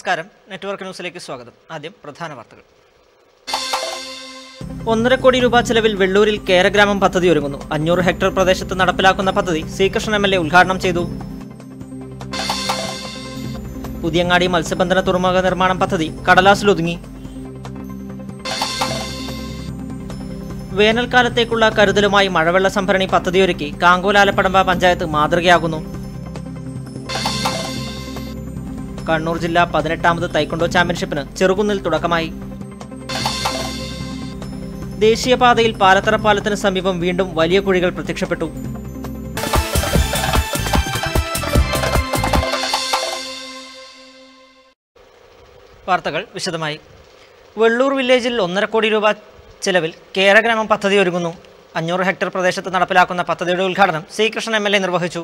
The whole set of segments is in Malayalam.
നമസ്കാരം നെറ്റ്വർക്ക് ന്യൂസിലേക്ക് സ്വാഗതം ആദ്യം പ്രധാന വാർത്തകൾ ഒന്നര കോടി രൂപ ചെലവിൽ വെള്ളൂരിൽ കേരഗ്രാമം പദ്ധതി ഒരുങ്ങുന്നു അഞ്ഞൂറ് ഹെക്ടർ പ്രദേശത്ത് നടപ്പിലാക്കുന്ന പദ്ധതി ശ്രീകൃഷ്ണൻ എം എൽ എ ഉദ്ഘാടനം ചെയ്തു പുതിയങ്ങാടി മത്സ്യബന്ധന തുറമുഖ നിർമ്മാണം പദ്ധതി കടലാസിലൊതുങ്ങി വേനൽക്കാലത്തേക്കുള്ള കരുതലുമായി മഴവെള്ള സംഭരണി പദ്ധതിയൊരുക്കി കാങ്കോലാലപ്പടമ്പ പഞ്ചായത്ത് മാതൃകയാകുന്നു കണ്ണൂർ ജില്ലാ പതിനെട്ടാമത് തൈക്കൊണ്ടോ ചാമ്പ്യൻഷിപ്പിന് ചെറുകുന്നിൽ തുടക്കമായി ദേശീയപാതയിൽ പാലത്തറ പാലത്തിന് സമീപം വീണ്ടും വലിയ കുഴികൾ പ്രത്യക്ഷപ്പെട്ടു വാർത്തകൾ വിശദമായി വെള്ളൂർ വില്ലേജിൽ ഒന്നര കോടി രൂപ ചെലവിൽ കേരഗ്രാമം പദ്ധതി ഒരുങ്ങുന്നു അഞ്ഞൂറ് ഹെക്ടർ പ്രദേശത്ത് നടപ്പിലാക്കുന്ന പദ്ധതിയുടെ ഉദ്ഘാടനം ശ്രീകൃഷ്ണൻ എം എൽ എ നിർവഹിച്ചു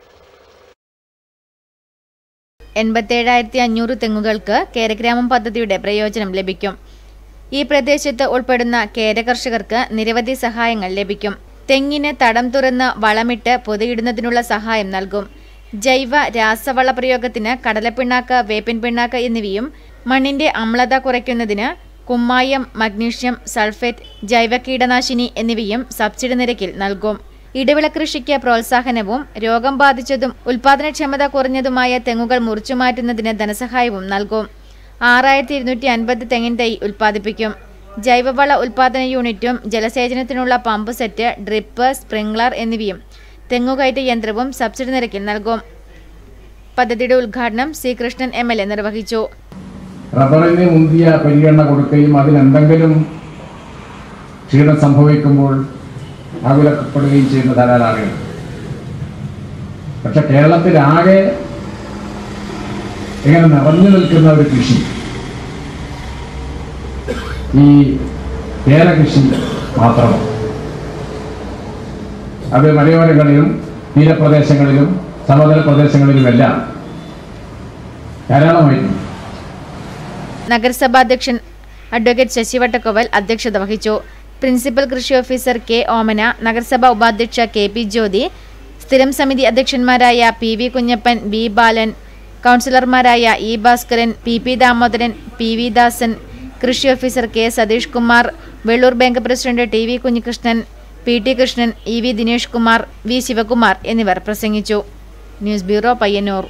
എൺപത്തേഴായിരത്തി അഞ്ഞൂറ് തെങ്ങുകൾക്ക് കേരഗ്രാമം പദ്ധതിയുടെ പ്രയോജനം ലഭിക്കും ഈ പ്രദേശത്ത് ഉൾപ്പെടുന്ന കേര കർഷകർക്ക് നിരവധി സഹായങ്ങൾ ലഭിക്കും തെങ്ങിന് തടം തുറന്ന് വളമിട്ട് പൊതിയിടുന്നതിനുള്ള സഹായം നൽകും ജൈവ രാസവള പ്രയോഗത്തിന് കടലപ്പിണ്ണാക്ക് വേപ്പിൻ പിണ്ണാക്ക് എന്നിവയും മണ്ണിന്റെ അമ്ലത കുറയ്ക്കുന്നതിന് കുമ്മായം മഗ്നീഷ്യം സൾഫേറ്റ് ജൈവ കീടനാശിനി എന്നിവയും സബ്സിഡി നിരക്കിൽ നൽകും ഇടവിള കൃഷിക്ക് പ്രോത്സാഹനവും രോഗം ബാധിച്ചതും ഉൽപാദനക്ഷമത കുറഞ്ഞതുമായ തെങ്ങുകൾ മുറിച്ചുമാറ്റുന്നതിന് ധനസഹായവും നൽകും ആറായിരത്തി ഇരുന്നൂറ്റി അൻപത് തെങ്ങിൻ തൈ ഉൽപ്പാദിപ്പിക്കും ജൈവവള ഉൽപാദന യൂണിറ്റും ജലസേചനത്തിനുള്ള പമ്പ് സെറ്റ് ഡ്രിപ്പ് സ്പ്രിംഗ്ലർ എന്നിവയും തെങ്ങുകയറ്റ യന്ത്രവും സബ്സിഡി നിരക്കിൽ നൽകും പദ്ധതിയുടെ ഉദ്ഘാടനം C Krishnan M L A നിർവഹിച്ചു റബ്ബറിന് മുന്തിയ പരിഗണന കൊടുക്കുകയും അതിനെന്തെങ്കിലും ക്ഷീണം സംഭവിക്കുമ്പോൾ ആകുലപ്പെടുകയും ചെയ്യുന്ന ധാരാളം ആളുകൾ പക്ഷെ കേരളത്തിലാകെ ഇങ്ങനെ നിറഞ്ഞു നിൽക്കുന്ന ഒരു കൃഷി ഈ കേര കൃഷി മാത്രമാണ് അത് മലയോരങ്ങളിലും തീരപ്രദേശങ്ങളിലും സമതല പ്രദേശങ്ങളിലുമെല്ലാം ധാരാളമായിട്ടുണ്ട് നഗരസഭാ അധ്യക്ഷൻ അഡ്വക്കേറ്റ് ശശി വട്ടക്കൊവൽ അധ്യക്ഷത വഹിച്ചു പ്രിൻസിപ്പൽ കൃഷി ഓഫീസർ കെ ഓമന നഗരസഭാ ഉപാധ്യക്ഷ കെ പി ജ്യോതി സ്ഥിരം സമിതി അധ്യക്ഷന്മാരായ P V Kunhappan B Balan കൗൺസിലർമാരായ E Bhaskaran P P Damodaran P V Dasan കൃഷി officer K Satheesh Kumar Vellur bank president T V Kunhikrishnan P T Krishnan E V Dinesh Kumar V Sivakumar എന്നിവർ പ്രസംഗിച്ചു ന്യൂസ് ബ്യൂറോ പയ്യന്നൂർ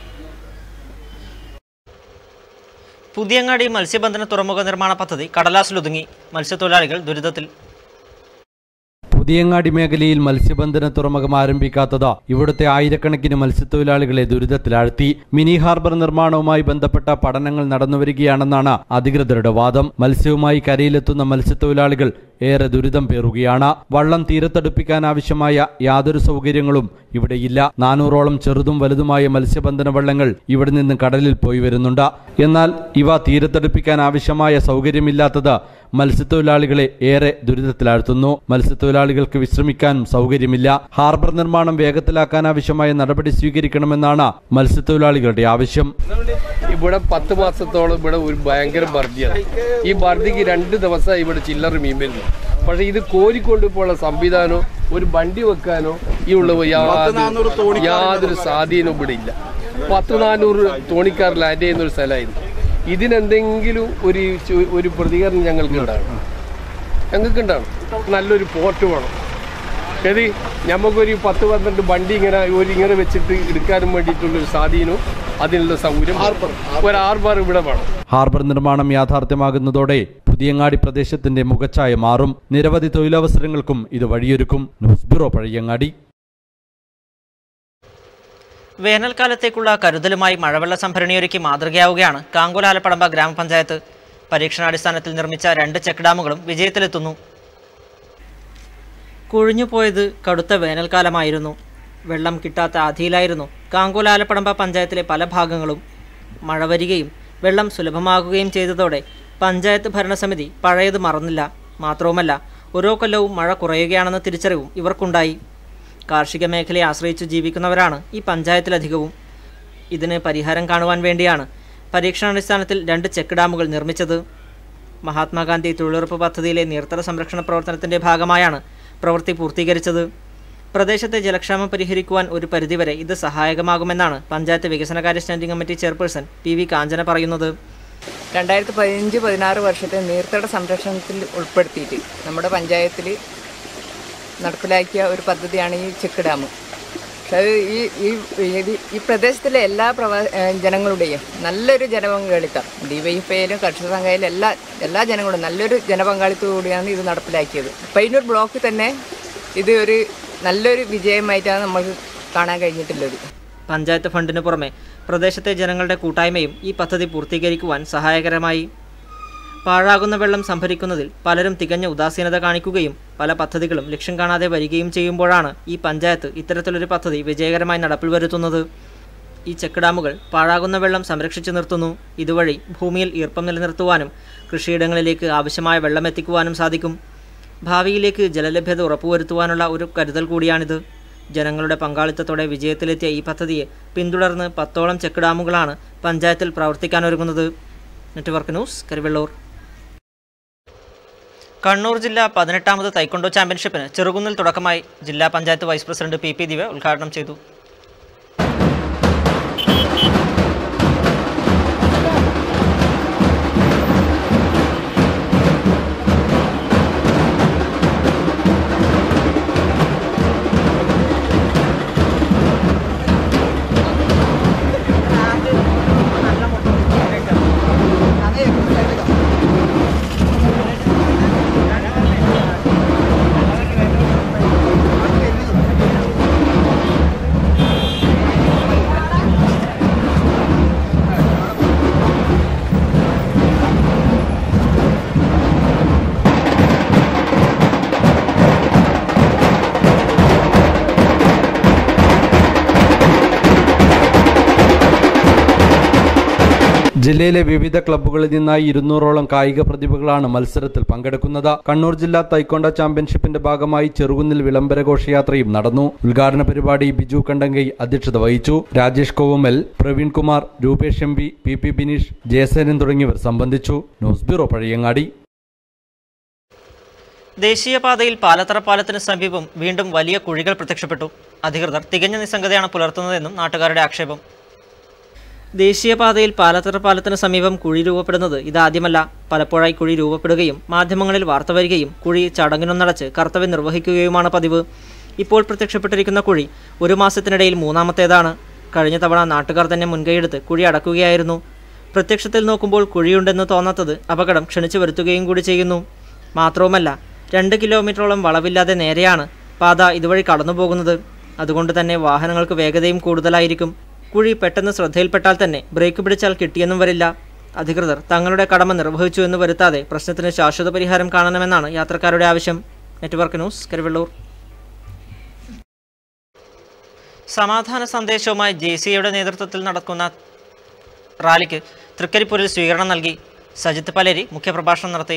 പുതിയങ്ങാടി മത്സ്യബന്ധന തുറമുഖ നിർമ്മാണ പദ്ധതി കടലാസിലൊതുങ്ങി മത്സ്യത്തൊഴിലാളികൾ ദുരിതത്തിൽ പുതിയങ്ങാടി മേഖലയിൽ മത്സ്യബന്ധന തുറമുഖം ആരംഭിക്കാത്തത് ഇവിടുത്തെ ആയിരക്കണക്കിന് മത്സ്യത്തൊഴിലാളികളെ ദുരിതത്തിലാഴ്ത്തി മിനി ഹാർബർ നിർമ്മാണവുമായി ബന്ധപ്പെട്ട പഠനങ്ങൾ നടന്നുവരികയാണെന്നാണ് അധികൃതരുടെ വാദം മത്സ്യവുമായി കരയിലെത്തുന്ന മത്സ്യത്തൊഴിലാളികൾ ഏറെ ദുരിതം പേറുകയാണ് വള്ളം തീരത്തടുപ്പിക്കാൻ ആവശ്യമായ യാതൊരു സൗകര്യങ്ങളും ഇവിടെയില്ല നാനൂറോളം ചെറുതും വലുതുമായ മത്സ്യബന്ധന വള്ളങ്ങൾ ഇവിടെ നിന്ന് കടലിൽ പോയി വരുന്നുണ്ട് എന്നാൽ ഇവ തീരത്തടുപ്പിക്കാൻ ആവശ്യമായ സൗകര്യമില്ലാത്തത് മത്സ്യത്തൊഴിലാളികളെ ഏറെ ദുരിതത്തിലാഴ്ത്തുന്നു മത്സ്യത്തൊഴിലാളികൾക്ക് വിശ്രമിക്കാനും സൗകര്യമില്ല ഹാർബർ നിർമ്മാണം വേഗത്തിലാക്കാൻ ആവശ്യമായ നടപടി സ്വീകരിക്കണമെന്നാണ് മത്സ്യത്തൊഴിലാളികളുടെ ആവശ്യം ഇവിടെ പത്ത് മാസത്തോളം ഇവിടെ ഒരു ഭയങ്കര ബർദിയാണ് ഈ ബർദിക്ക് രണ്ട് ദിവസം ഇവിടെ ചില്ലറ മീൻ വരുന്നു പക്ഷെ ഇത് കോരിക്കൊണ്ടുപോയുള്ള സംവിധാനമോ ഒരു വണ്ടി വെക്കാനോ ഈ ഉള്ള യാതൊരു യാതൊരു സ്വാധീനവും ഇവിടെ ഇല്ല പത്ത് നാനൂറ് തോണിക്കാർ ലാൻഡ് ചെയ്യുന്ന ഒരു സ്ഥലമായിരുന്നു ഇതിനെന്തെങ്കിലും ഒരു ചു- ഒരു പ്രതികരണം ഞങ്ങൾക്ക് ഉണ്ടാകണം ഞങ്ങൾക്ക് ഉണ്ടാകണം നല്ലൊരു പോർട്ട് വേണം ഏത് നമുക്കൊരു പത്ത് പന്ത്രണ്ട് വണ്ടി ഇങ്ങനെ ഒരു ഇങ്ങനെ വെച്ചിട്ട് എടുക്കാനും വേണ്ടിയിട്ടുള്ള ഒരു സ്വാധീനവും അതിനുള്ള സൗകര്യം ഒരു ആർബാർ ഇവിടെ വേണം ഹാർബർ നിർമ്മാണം യാഥാർത്ഥ്യമാകുന്നതോടെ പുതിയങ്ങാടി പ്രദേശത്തിന്റെ മുഖച്ഛായ മാറും നിരവധി തൊഴിലവസരങ്ങൾക്കും ഇത് വഴിയൊരുക്കും ന്യൂസ് ബ്യൂറോ പഴയങ്ങാടി വേനൽക്കാലത്തേക്കുള്ള കരുതലുമായി മഴവെള്ള സംഭരണിയൊരുക്കി മാതൃകയാവുകയാണ് കാങ്കോലാലപ്പടമ്പ ഗ്രാമപഞ്ചായത്ത് പരീക്ഷണാടിസ്ഥാനത്തിൽ നിർമ്മിച്ച രണ്ട് ചെക്ക് ഡാമുകളും വിജയത്തിലെത്തുന്നു കുഴിഞ്ഞുപോയത് കടുത്ത വേനൽക്കാലമായിരുന്നു വെള്ളം കിട്ടാത്ത ആധിയിലായിരുന്നു കാങ്കോലാലപ്പടമ്പ പഞ്ചായത്തിലെ പല ഭാഗങ്ങളും മഴ വരികയും വെള്ളം സുലഭമാകുകയും ചെയ്തതോടെ പഞ്ചായത്ത് ഭരണസമിതി പഴയത് മറന്നില്ല മാത്രവുമല്ല ഓരോ കൊല്ലവും മഴ കുറയുകയാണെന്ന തിരിച്ചറിവും ഇവർക്കുണ്ടായി കാർഷിക മേഖലയെ ആശ്രയിച്ചു ജീവിക്കുന്നവരാണ് ഈ പഞ്ചായത്തിലധികവും ഇതിന് പരിഹാരം കാണുവാൻ വേണ്ടിയാണ് പരീക്ഷണാടിസ്ഥാനത്തിൽ രണ്ട് ചെക്ക് ഡാമുകൾ നിർമ്മിച്ചത് മഹാത്മാഗാന്ധി തൊഴിലുറപ്പ് പദ്ധതിയിലെ നീർത്തട സംരക്ഷണ പ്രവർത്തനത്തിന്റെ ഭാഗമായാണ് പ്രവൃത്തി പൂർത്തീകരിച്ചത് പ്രദേശത്തെ ജലക്ഷാമം പരിഹരിക്കുവാൻ ഒരു പരിധിവരെ ഇത് സഹായകമാകുമെന്നാണ് പഞ്ചായത്ത് വികസനകാര്യ standing committee chairperson P V Kanchana പറയുന്നത് രണ്ടായിരത്തി പതിനഞ്ച് പതിനാറ് വർഷത്തെ നീർത്തട സംരക്ഷണത്തിൽ ഉൾപ്പെടുത്തിയിട്ട് നമ്മുടെ പഞ്ചായത്തിൽ നടപ്പിലാക്കിയ ഒരു പദ്ധതിയാണ് ഈ ചെക്ക് ഡാം പക്ഷെ അത് ഈ ഈ ഈ- ഈ പ്രദേശത്തിലെ എല്ലാ പ്രവാ ഏഹ് ജനങ്ങളുടെയും നല്ലൊരു ജനപങ്കാളിത്തം ഡിവൈഎഫ്ഐയിലും കർഷക സംഘയിലും എല്ലാ എല്ലാ ജനങ്ങളും നല്ലൊരു ജനപങ്കാളിത്തത്തോടെയാണ് ഇത് നടപ്പിലാക്കിയത് പയ്യന്നൂർ ബ്ലോക്കിൽ തന്നെ ഇത് ഒരു നല്ലൊരു വിജയമായിട്ടാണ് നമുക്ക് കാണാൻ കഴിഞ്ഞിട്ടുള്ളത് പഞ്ചായത്ത് ഫണ്ടിന് പുറമെ പ്രദേശത്തെ ജനങ്ങളുടെ കൂട്ടായ്മയും ഈ പദ്ധതി പൂർത്തീകരിക്കുവാൻ സഹായകരമായി പാഴാകുന്ന വെള്ളം സംഭരിക്കുന്നതിൽ പലരും തികഞ്ഞ ഉദാസീനത കാണിക്കുകയും പല പദ്ധതികളും ലക്ഷ്യം കാണാതെ വരികയും ചെയ്യുമ്പോഴാണ് ഈ പഞ്ചായത്ത് ഇത്തരത്തിലൊരു പദ്ധതി വിജയകരമായി നടപ്പിൽ വരുത്തുന്നത് ഈ ചെക്ക് ഡാമുകൾ പാഴാകുന്ന വെള്ളം സംരക്ഷിച്ചു നിർത്തുന്നു ഇതുവഴി ഭൂമിയിൽ ഈർപ്പം നിലനിർത്തുവാനും കൃഷിയിടങ്ങളിലേക്ക് ആവശ്യമായ വെള്ളം എത്തിക്കുവാനും സാധിക്കും ഭാവിയിലേക്ക് ജലലഭ്യത ഉറപ്പുവരുത്തുവാനുള്ള ഒരു കരുതൽ കൂടിയാണിത് ജനങ്ങളുടെ പങ്കാളിത്തത്തോടെ വിജയത്തിലെത്തിയ ഈ പദ്ധതിയെ പിന്തുടർന്ന് പത്തോളം ചെക്ക് ഡാമുകളാണ് പഞ്ചായത്തിൽ പ്രവർത്തിക്കാനൊരുങ്ങുന്നത് നെറ്റ്വർക്ക് ന്യൂസ് കരുവള്ളൂർ കണ്ണൂർ ജില്ലാ പതിനെട്ടാമത് തൈക്കൊണ്ടോ ചാമ്പ്യൻഷിപ്പിന് ചെറുകുന്നിൽ തുടക്കമായി ജില്ലാ panchayat vice president P P Divya ഉദ്ഘാടനം ചെയ്തു ജില്ലയിലെ വിവിധ ക്ലബ്ബുകളിൽ നിന്നായി ഇരുന്നൂറോളം കായിക പ്രതിഭകളാണ് മത്സരത്തിൽ പങ്കെടുക്കുന്നത് കണ്ണൂർ ജില്ലാ തൈക്കൊണ്ട ചാമ്പ്യൻഷിപ്പിന്റെ ഭാഗമായി ചെറുകുന്നിൽ വിളംബര ഘോഷയാത്രയും നടന്നു ഉദ്ഘാടന പരിപാടി ബിജു കണ്ടങ്കൈ അധ്യക്ഷത വഹിച്ചു Rajesh Kovumal Praveen Kumar Rupesh M P P P Bineesh Jayasenan തുടങ്ങിയവർ സംബന്ധിച്ചു ന്യൂസ് ബ്യൂറോ പഴയങ്ങാടി ദേശീയപാതയിൽ പാലത്തറ പാലത്തിന് സമീപം വീണ്ടും വലിയ കുഴികൾ പ്രത്യക്ഷപ്പെട്ടു അധികൃതർ തികഞ്ഞ നിസ്സംഗതയാണ് പുലർത്തുന്നതെന്നും നാട്ടുകാരുടെ ആക്ഷേപം ദേശീയപാതയിൽ പാലത്തറ പാലത്തിന് സമീപം കുഴി രൂപപ്പെടുന്നത് ഇതാദ്യമല്ല പലപ്പോഴായി കുഴി രൂപപ്പെടുകയും മാധ്യമങ്ങളിൽ വാർത്ത വരികയും കുഴി ചടങ്ങിനൊന്നടച്ച് കർത്തവ്യം നിർവഹിക്കുകയുമാണ് പതിവ് ഇപ്പോൾ പ്രത്യക്ഷപ്പെട്ടിരിക്കുന്ന കുഴി ഒരു മാസത്തിനിടയിൽ മൂന്നാമത്തേതാണ് കഴിഞ്ഞ തവണ നാട്ടുകാർ തന്നെ മുൻകൈയെടുത്ത് കുഴി അടക്കുകയായിരുന്നു പ്രത്യക്ഷത്തിൽ നോക്കുമ്പോൾ കുഴിയുണ്ടെന്ന് തോന്നാത്തത് അപകടം ക്ഷണിച്ചു വരുത്തുകയും കൂടി ചെയ്യുന്നു മാത്രവുമല്ല രണ്ട് കിലോമീറ്ററോളം വളവില്ലാതെ നേരെയാണ് പാത ഇതുവഴി കടന്നു പോകുന്നത് അതുകൊണ്ട് തന്നെ വാഹനങ്ങൾക്ക് വേഗതയും കൂടുതലായിരിക്കും കുഴി പെട്ടെന്ന് ശ്രദ്ധയിൽപ്പെട്ടാൽ തന്നെ ബ്രേക്ക് പിടിച്ചാൽ കിട്ടിയെന്നും വരില്ല അധികൃതർ തങ്ങളുടെ കടമ നിർവഹിച്ചു എന്ന് വരുത്താതെ പ്രശ്നത്തിന് ശാശ്വത പരിഹാരം കാണണമെന്നാണ് യാത്രക്കാരുടെ ആവശ്യം നെറ്റ്വർക്ക് ന്യൂസ് കരുവള്ളൂർ സമാധാന സന്ദേശവുമായി ജെ സി യുടെ നേതൃത്വത്തിൽ നടക്കുന്ന റാലിക്ക് തൃക്കരിപ്പൂരിൽ സ്വീകരണം നൽകി സജിത്ത് പലേരി മുഖ്യപ്രഭാഷണം നടത്തി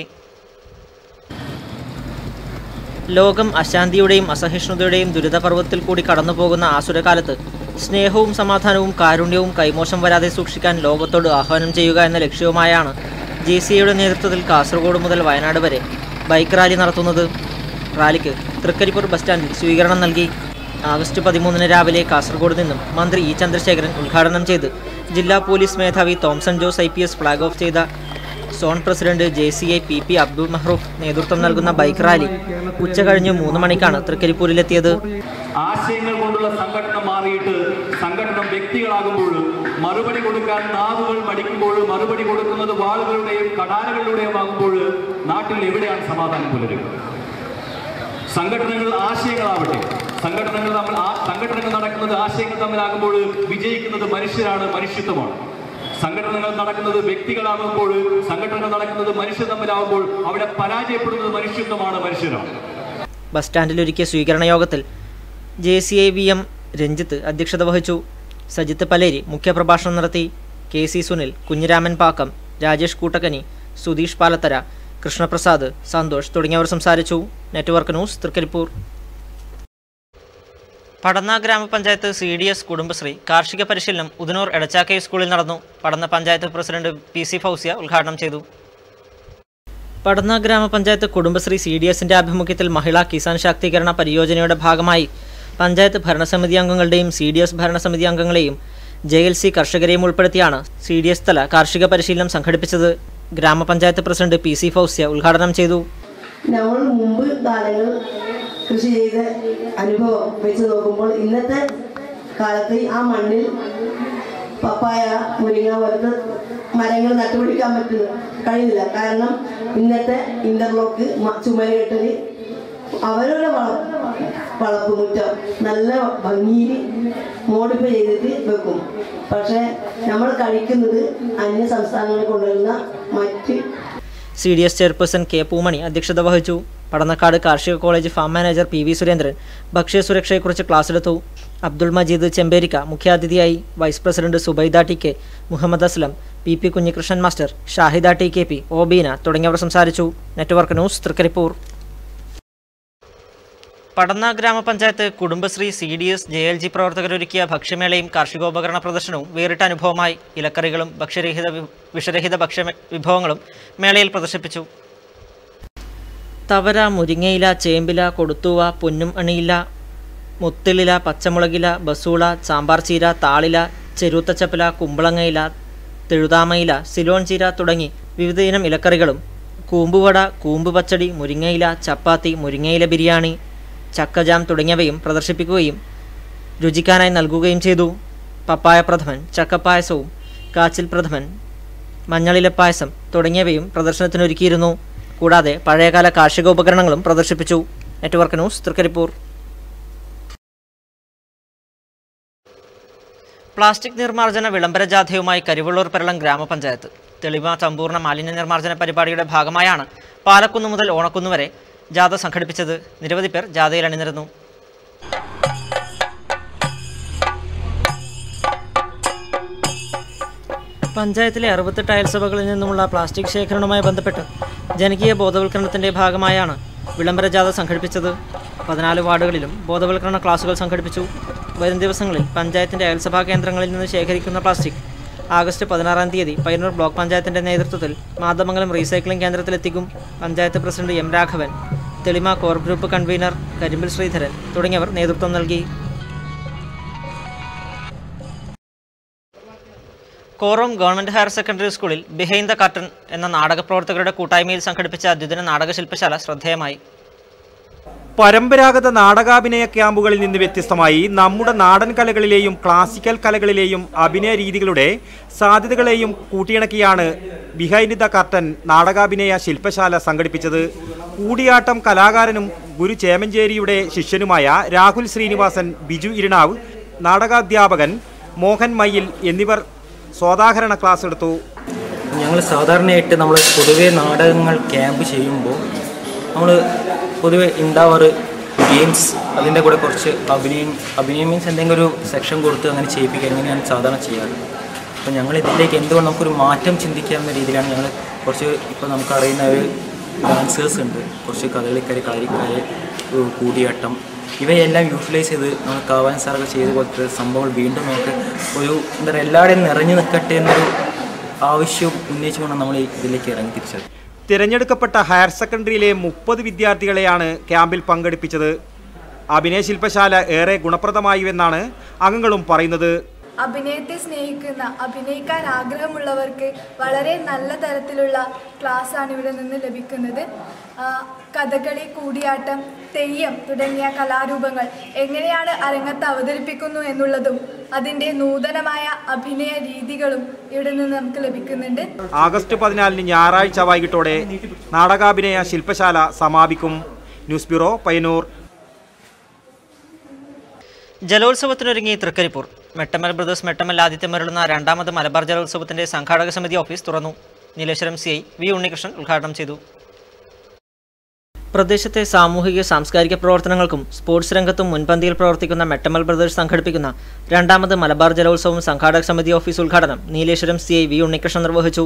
ലോകം അശാന്തിയുടെയും അസഹിഷ്ണുതയുടെയും ദുരിതപർവ്വത്തിൽ കൂടി കടന്നുപോകുന്ന ആസുരകാലത്ത് സ്നേഹവും സമാധാനവും കാരുണ്യവും കൈമോശം വരാതെ സൂക്ഷിക്കാൻ ലോകത്തോട് ആഹ്വാനം ചെയ്യുക എന്ന ലക്ഷ്യവുമായാണ് ജെ സി യുടെ നേതൃത്വത്തിൽ കാസർഗോഡ് മുതൽ വയനാട് വരെ ബൈക്ക് റാലി നടത്തുന്നത് റാലിക്ക് തൃക്കരിപ്പൂർ ബസ് സ്റ്റാൻഡിൽ സ്വീകരണം നൽകി ആഗസ്റ്റ് പതിമൂന്നിന് രാവിലെ കാസർഗോഡ് നിന്നും മന്ത്രി ഇ ചന്ദ്രശേഖരൻ ഉദ്ഘാടനം ചെയ്ത് ജില്ലാ പോലീസ് മേധാവി Thomson Jose I P S flag off ചെയ്ത zone president J C I P P Abdul Mehroof നേതൃത്വം നൽകുന്ന ബൈക്ക് റാലി ഉച്ചകഴിഞ്ഞ് മൂന്ന് മണിക്കാണ് തൃക്കരിപ്പൂരിലെത്തിയത് ആശയങ്ങൾ കൊണ്ടുള്ള സംഘടന മാറിയിട്ട് സംഘടനം വ്യക്തികളാകുമ്പോൾ മറുപടി കൊടുക്കാൻ നാവുകൾ മടിക്കുമ്പോൾ മറുപടി കൊടുക്കുന്നത് വാളുകളുടെയും കടാരകളുടെയും ആകുമ്പോൾ നാട്ടിൽ എവിടെയാണ് സമാധാനം പുലരുക സംഘടനകൾ ആശയങ്ങളാവട്ടെ സംഘടനകൾ തമ്മിൽ ആ സംഘടനകൾ നടക്കുന്നത് ആശയങ്ങൾ തമ്മിലാകുമ്പോൾ വിജയിക്കുന്നത് മനുഷ്യരാണ് മനുഷ്യത്വമാണ് സംഘടനകൾ നടക്കുന്നത് വ്യക്തികളാകുമ്പോൾ സംഘടനകൾ നടക്കുന്നത് മനുഷ്യർ തമ്മിലാകുമ്പോൾ അവിടെ പരാജയപ്പെടുന്നത് മനുഷ്യത്വമാണ് മനുഷ്യരാണ് ബസ് സ്റ്റാൻഡിൽ ഒരുക്കിയ സ്വീകരണ യോഗത്തിൽ J C I V M Ranjith അധ്യക്ഷത വഹിച്ചു സജിത്ത് പലേരി മുഖ്യപ്രഭാഷണം നടത്തി കെ സി സുനിൽ കുഞ്ഞിരാമൻ പാക്കം രാജേഷ് കൂട്ടക്കനി സുധീഷ് പാലത്തര കൃഷ്ണപ്രസാദ് സന്തോഷ് തുടങ്ങിയവർ സംസാരിച്ചു നെറ്റ്വർക്ക് ന്യൂസ് തൃക്കരിപ്പൂർ പടന്ന ഗ്രാമപഞ്ചായത്ത് സി ഡി എസ് കുടുംബശ്രീ കാർഷിക പരിശീലനം ഉദനൂർ എടച്ചാക്കൈ സ്കൂളിൽ നടന്നു Padanna panchayat president P C Fousiya ഉദ്ഘാടനം ചെയ്തു പടന്ന ഗ്രാമപഞ്ചായത്ത് കുടുംബശ്രീ സി ഡി എസിന്റെ ആഭിമുഖ്യത്തിൽ മഹിളാ കിസാൻ ശാക്തീകരണ പരിയോജനയുടെ ഭാഗമായി പഞ്ചായത്ത് ഭരണസമിതി അംഗങ്ങളുടെയും സി ഡി എസ് ഭരണസമിതി അംഗങ്ങളെയും ജെ എൽ സി കർഷകരെയും ഉൾപ്പെടുത്തിയാണ് സി ഡി എസ് തല കാർഷിക പരിശീലനം സംഘടിപ്പിച്ചത് ഗ്രാമപഞ്ചായത്ത് പ്രസിഡന്റ് പി സി ഫൗസ്യ ഉദ്ഘാടനം ചെയ്തു നമ്മൾ മുമ്പ് കാലങ്ങൾ കൃഷി ചെയ്ത അനുഭവം വെച്ച് നോക്കുമ്പോൾ ഇന്നത്തെ കാലത്ത് ആ മണ്ണിൽ പപ്പായ മുരിങ്ങ പോലത്തെ മരങ്ങൾ നട്ടുപിടിക്കാൻ പറ്റുന്നു കഴിയുന്നില്ല കാരണം ഇന്നത്തെ ഇന്റർലോക്ക് ചുമര് കെട്ടല് അവരുടെ വളപ്പ് വളപ്പ് മുറ്റം നല്ല ഭംഗിയിൽ മോഡിഫൈ ചെയ്തിട്ട് വെക്കും പക്ഷേ നമ്മൾ കഴിക്കുന്നത് അന്യ സംസ്ഥാനങ്ങളിൽ കൊണ്ടുവരുന്ന മറ്റ് C D S chairperson K Poomani അധ്യക്ഷത വഹിച്ചു പടന്നക്കാട് കാർഷിക college farm manager P V Surendran ഭക്ഷ്യസുരക്ഷയെക്കുറിച്ച് ക്ലാസ്സെടുത്തു അബ്ദുൾ മജീദ് ചെമ്പേരിക്ക മുഖ്യാതിഥിയായി vice president Zubaida T K Muhammad Aslam P P Kunhikrishnan master Shahida T K P Obeena തുടങ്ങിയവർ സംസാരിച്ചു നെറ്റ്വർക്ക് ന്യൂസ് തൃക്കരിപ്പൂർ പടന്ന ഗ്രാമപഞ്ചായത്ത് Kudumbashree C D S J L G പ്രവർത്തകരൊരുക്കിയ ഭക്ഷ്യമേളയും കാർഷികോപകരണ പ്രദർശനവും വേറിട്ട അനുഭവമായി ഇലക്കറികളും ഭക്ഷ്യരഹിത വി- വിഷരഹിത ഭക്ഷ്യ വിഭവങ്ങളും മേളയിൽ പ്രദർശിപ്പിച്ചു തവര മുരിങ്ങയില ചേമ്പില കൊടുത്തൂവ പൊന്നും അണിയില മുത്തിളില പച്ചമുളകില ബസൂള സാമ്പാർ ചീര താളില ചെരുത്തച്ചപ്പില കുമ്പളങ്ങയില തെഴുതാമയില സിലോൺ ചീര തുടങ്ങി വിവിധ ഇനം ഇലക്കറികളും കൂമ്പുവട കൂമ്പ് പച്ചടി മുരിങ്ങയില ചപ്പാത്തി മുരിങ്ങയില ബിരിയാണി ചക്കജാം തുടങ്ങിയവയും പ്രദർശിപ്പിക്കുകയും രുചിക്കാനായി നൽകുകയും ചെയ്തു പപ്പായ പ്രഥമൻ ചക്കപ്പായസവും കാച്ചിൽ പ്രഥമൻ മഞ്ഞളില പായസം തുടങ്ങിയവയും പ്രദർശനത്തിനൊരുക്കിയിരുന്നു കൂടാതെ പഴയകാല കാർഷിക ഉപകരണങ്ങളും പ്രദർശിപ്പിച്ചു നെറ്റ്വർക്ക് ന്യൂസ് തൃക്കരിപ്പൂർ പ്ലാസ്റ്റിക് നിർമ്മാർജ്ജന വിളംബര ജാഥയുമായി കരിവള്ളൂർ പെരളം ഗ്രാമപഞ്ചായത്ത് തെളിമ സമ്പൂർണ്ണ മാലിന്യ നിർമ്മാർജ്ജന പരിപാടിയുടെ ഭാഗമായാണ് പാലക്കുന്ന് മുതൽ ഓണക്കുന്ന് വരെ ജാഥ സംഘടിപ്പിച്ചത് നിരവധി പേർ ജാഥയിൽ അണിനിരന്നു പഞ്ചായത്തിലെ അറുപത്തെട്ട് അയൽസഭകളിൽ നിന്നുമുള്ള പ്ലാസ്റ്റിക് ശേഖരണവുമായി ബന്ധപ്പെട്ട് ജനകീയ ബോധവൽക്കരണത്തിന്റെ ഭാഗമായാണ് വിളംബര ജാഥ സംഘടിപ്പിച്ചത് പതിനാല് വാർഡുകളിലും ബോധവൽക്കരണ ക്ലാസുകൾ സംഘടിപ്പിച്ചു വരും ദിവസങ്ങളിൽ പഞ്ചായത്തിന്റെ അയൽസഭാ കേന്ദ്രങ്ങളിൽ നിന്ന് ശേഖരിക്കുന്ന പ്ലാസ്റ്റിക് ആഗസ്റ്റ് പതിനാറാം തീയതി പയ്യന്നൂർ ബ്ലോക്ക് പഞ്ചായത്തിന്റെ നേതൃത്വത്തിൽ മാതമംഗലം റീസൈക്ലിംഗ് കേന്ദ്രത്തിലെത്തിക്കും panchayat president M Raghavan Thelima core group convener Karimbil Sreedharan തുടങ്ങിയവർ നേതൃത്വം നൽകി കോറോം ഗവൺമെന്റ് ഹയർ സെക്കൻഡറി സ്കൂളിൽ ബിഹൈൻഡ് ദ കർട്ടൻ എന്ന നാടക പ്രവർത്തകരുടെ കൂട്ടായ്മയിൽ സംഘടിപ്പിച്ച ദ്വിദിന നാടക ശില്പശാല ശ്രദ്ധേയമായി പരമ്പരാഗത നാടകാഭിനയ ക്യാമ്പുകളിൽ നിന്ന് വ്യത്യസ്തമായി നമ്മുടെ നാടൻ കലകളിലെയും ക്ലാസിക്കൽ കലകളിലെയും അഭിനയ രീതികളുടെ സാധ്യതകളെയും കൂട്ടിയിണക്കിയാണ് ബിഹൈൻഡ് ദ കർട്ടൻ നാടകാഭിനയ ശില്പശാല സംഘടിപ്പിച്ചത് കൂടിയാട്ടം കലാകാരനും ഗുരു ചേമഞ്ചേരിയുടെ ശിഷ്യനുമായ രാഹുൽ ശ്രീനിവാസൻ ബിജു ഇരിണാവ് നാടകാധ്യാപകൻ മോഹൻ മയിൽ എന്നിവർ സ്വാതാഹരണ ക്ലാസ് എടുത്തു ഞങ്ങൾ സാധാരണയായിട്ട് നമ്മൾ പൊതുവേ നാടകങ്ങൾ ക്യാമ്പ് ചെയ്യുമ്പോൾ നമ്മൾ പൊതുവെ ഉണ്ടാവാറ് ഗെയിംസ് അതിൻ്റെ കൂടെ കുറച്ച് അഭിനയം അഭിനയം മീൻസ് എന്തെങ്കിലും ഒരു സെക്ഷൻ കൊടുത്ത് അങ്ങനെ ചെയ്യിപ്പിക്കുക അങ്ങനെയാണ് സാധാരണ ചെയ്യാറ് അപ്പോൾ ഞങ്ങൾ ഇതിലേക്ക് എന്തുകൊണ്ട് നമുക്കൊരു മാറ്റം ചിന്തിക്കാവുന്ന രീതിയിലാണ് ഞങ്ങൾ കുറച്ച് ഇപ്പോൾ നമുക്കറിയുന്ന ഒരു ഡാൻസേഴ്സ് ഉണ്ട് കുറച്ച് കഥകളിക്കാർ കളിക്കാർ കൂടിയാട്ടം ഇവയെല്ലാം യൂട്ടിലൈസ് ചെയ്ത് നമ്മൾ കാവാൻ സാറൊക്കെ ചെയ്ത പോലത്തെ സംഭവങ്ങൾ വീണ്ടും നമുക്ക് ഒരു എന്താ പറയുക എല്ലാവരുടെയും നിറഞ്ഞു നിൽക്കട്ടെ എന്നൊരു ആവശ്യവും ഉന്നയിച്ചുകൊണ്ട് നമ്മൾ ഈ ഇതിലേക്ക് ഇറങ്ങി തിരിച്ചത് തിരഞ്ഞെടുക്കപ്പെട്ട ഹയർ സെക്കൻഡറിയിലെ മുപ്പത് വിദ്യാർത്ഥികളെയാണ് ക്യാമ്പിൽ പങ്കെടുപ്പിച്ചത് അഭിനയ ശില്പശാല ഏറെ ഗുണപ്രദമായുവെന്നാണ് അംഗങ്ങളും പറയുന്നത് അഭിനയത്തെ സ്നേഹിക്കുന്ന അഭിനയിക്കാൻ ആഗ്രഹമുള്ളവർക്ക് വളരെ നല്ല തരത്തിലുള്ള ക്ലാസ്സാണ് ഇവിടെ നിന്ന് ലഭിക്കുന്നത് ആ, കഥകളി കൂടിയാട്ടം തെയ്യം തുടങ്ങിയ കലാരൂപങ്ങൾ എങ്ങനെയാണ് അരങ്ങത്ത് അവതരിപ്പിക്കുന്നു എന്നുള്ളതും അതിൻ്റെ നൂതനമായ അഭിനയ രീതികളും ഇവിടെ നിന്ന് നമുക്ക് ലഭിക്കുന്നുണ്ട് ആഗസ്റ്റ് പതിനാലിന് ഞായറാഴ്ച വൈകിട്ടോടെ നാടകാഭിനയ ശില്പശാല സമാപിക്കും ന്യൂസ് ബ്യൂറോ പയ്യന്നൂർ ജലോത്സവത്തിനൊരുങ്ങി തൃക്കരിപ്പൂർ മെട്ടമൽ ബ്രദേഴ്സ് മെട്ടമൽ ആദിത്യമരുളുന്ന രണ്ടാമത് മലബാർ ജലോത്സവത്തിന്റെ സംഘാടക സമിതി ഓഫീസ് തുറന്നു Nileshwaram C I V Unnikrishnan ഉദ്ഘാടനം ചെയ്തു പ്രദേശത്തെ സാമൂഹിക സാംസ്കാരിക പ്രവർത്തനങ്ങൾക്കും സ്പോർട്സ് രംഗത്തും മുൻപന്തിയിൽ പ്രവർത്തിക്കുന്ന മെട്ടമൽ ബ്രദേഴ്സ് സംഘടിപ്പിക്കുന്ന രണ്ടാമത് മലബാർ ജലോത്സവം സംഘാടക സമിതി ഓഫീസ് ഉദ്ഘാടനം Nileshwaram C I V Unnikrishnan നിർവഹിച്ചു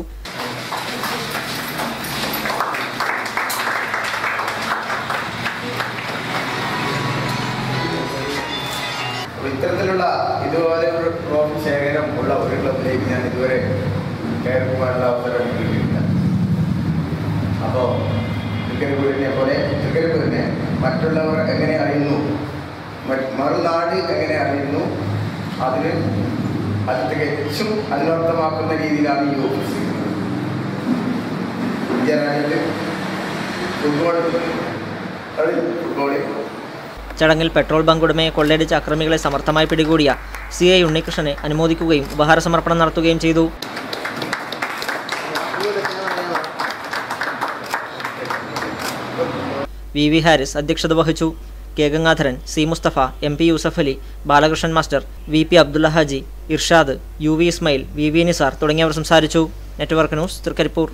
ഇത്തരത്തിലുള്ള ഇതുപോലെ ഒരു ട്രോഫി ശേഖരം ഉള്ള ഒരു ക്ലബിലേക്ക് ഞാൻ ഇതുവരെ കയറി പോകാനുള്ള അവസരം എനിക്ക് കിട്ടിയിട്ടില്ല അപ്പോൾ തൃക്കരിപ്പൂരിനെ പോലെ തൃക്കരിപ്പൂരിനെ മറ്റുള്ളവർ എങ്ങനെ അറിയുന്നു മറ്റ് മറുനാട് എങ്ങനെ അറിയുന്നു അതിന് അത് തികച്ചും അന്വർത്ഥമാക്കുന്ന രീതിയിലാണ് ഈ ഓഫീസ് ഇന്ത്യ രാജ്യത്ത് ഫുട്ബോൾ കളി ഫുട്ബോളിൽ ചടങ്ങിൽ പെട്രോൾ ബങ്ക് ഉടമയെ കൊള്ളയടിച്ച അക്രമികളെ സമർത്ഥമായി പിടികൂടിയ സി ഐ ഉണ്ണികൃഷ്ണനെ അനുമോദിക്കുകയും ഉപഹാര സമർപ്പണം നടത്തുകയും ചെയ്തു വി വി ഹാരിസ് അധ്യക്ഷത വഹിച്ചു K Gangadharan C Musthafa M P Yusuf Ali Balakrishnan master V P Abdulla Haji Irshad U V Ismail V V Nisar തുടങ്ങിയവർ സംസാരിച്ചു network news Trikaripur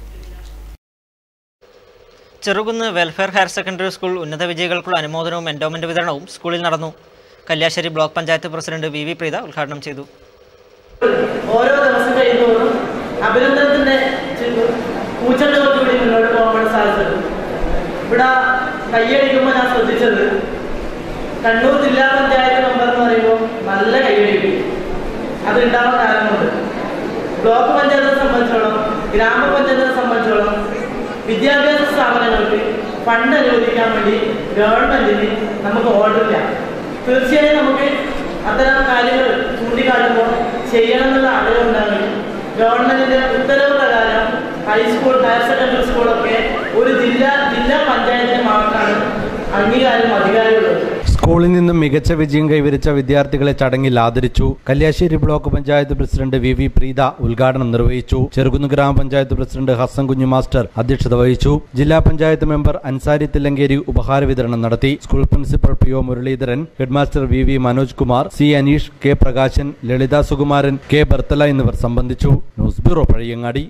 Cherukunnu welfare higher secondary school ഉന്നത വിജയികൾക്കുള്ള അനുമോദനവും എൻഡോമെന്റ് വിതരണവും സ്കൂളിൽ നടന്നു Kalliasseri block panchayat president V V Preetha ഉദ്ഘാടനം ചെയ്തു ഓരോ ദിവസം കഴിയുമ്പോഴും അഭിനന്ദനത്തിന്റെ പൂച്ചെണ്ടുകൾക്കൂടി മുന്നോട്ട് പോകാൻ സാധിച്ചത് ഇവിടെ കൈയടിക്കുമ്പോൾ ഞാൻ ശ്രദ്ധിച്ചത് കണ്ണൂർ ജില്ലാ പഞ്ചായത്ത് മെമ്പർ എന്ന് പറയുമ്പോൾ നല്ല കൈയടിക്കും അത് ഉണ്ടാവാൻ കാരണമുണ്ട് ബ്ലോക്ക് പഞ്ചായത്തിനെ സംബന്ധിച്ചോളം ഗ്രാമപഞ്ചായത്തിനെ സംബന്ധിച്ചോളം വിദ്യാഭ്യാസ സ്ഥാപനങ്ങൾക്ക് ഫണ്ട് അനുവദിക്കാൻ വേണ്ടി ഗവൺമെന്റിന് നമുക്ക് ഓർഡറില്ല തീർച്ചയായും നമുക്ക് അത്തരം കാര്യങ്ങൾ ചൂണ്ടിക്കാട്ടുമ്പോൾ ചെയ്യണം എന്നുള്ള ആഗ്രഹം ഉണ്ടാകും ഗവൺമെന്റിന്റെ ഉത്തരവ് പ്രകാരം ഹൈസ്കൂൾ ഹയർ സെക്കൻഡറി സ്കൂളൊക്കെ ഒരു ജില്ലാ ജില്ലാ പഞ്ചായത്തിന് മാത്രമാണ് അംഗീകാരവും അധികാരമുള്ളത് സ്കൂളിൽ നിന്നും മികച്ച വിജയം കൈവരിച്ച വിദ്യാർത്ഥികളെ ചടങ്ങിൽ ആദരിച്ചു Kalliasseri block panchayat president V V Preetha ഉദ്ഘാടനം നിർവഹിച്ചു ചെറുകുന്ന് ഗ്രാമപഞ്ചായത്ത് പ്രസിഡന്റ് ഹസൻ കുഞ്ഞു മാസ്റ്റർ അധ്യക്ഷത വഹിച്ചു ജില്ലാ പഞ്ചായത്ത് മെമ്പർ അൻസാരി തില്ലങ്കേരി ഉപഹാര വിതരണം നടത്തി school principal P O Muraleedharan headmaster V V Manoj Kumar C Aneesh K Prakashan Lalitha Sukumaran K Barthala എന്നിവർ സംബന്ധിച്ചു news bureau Pazhayangadi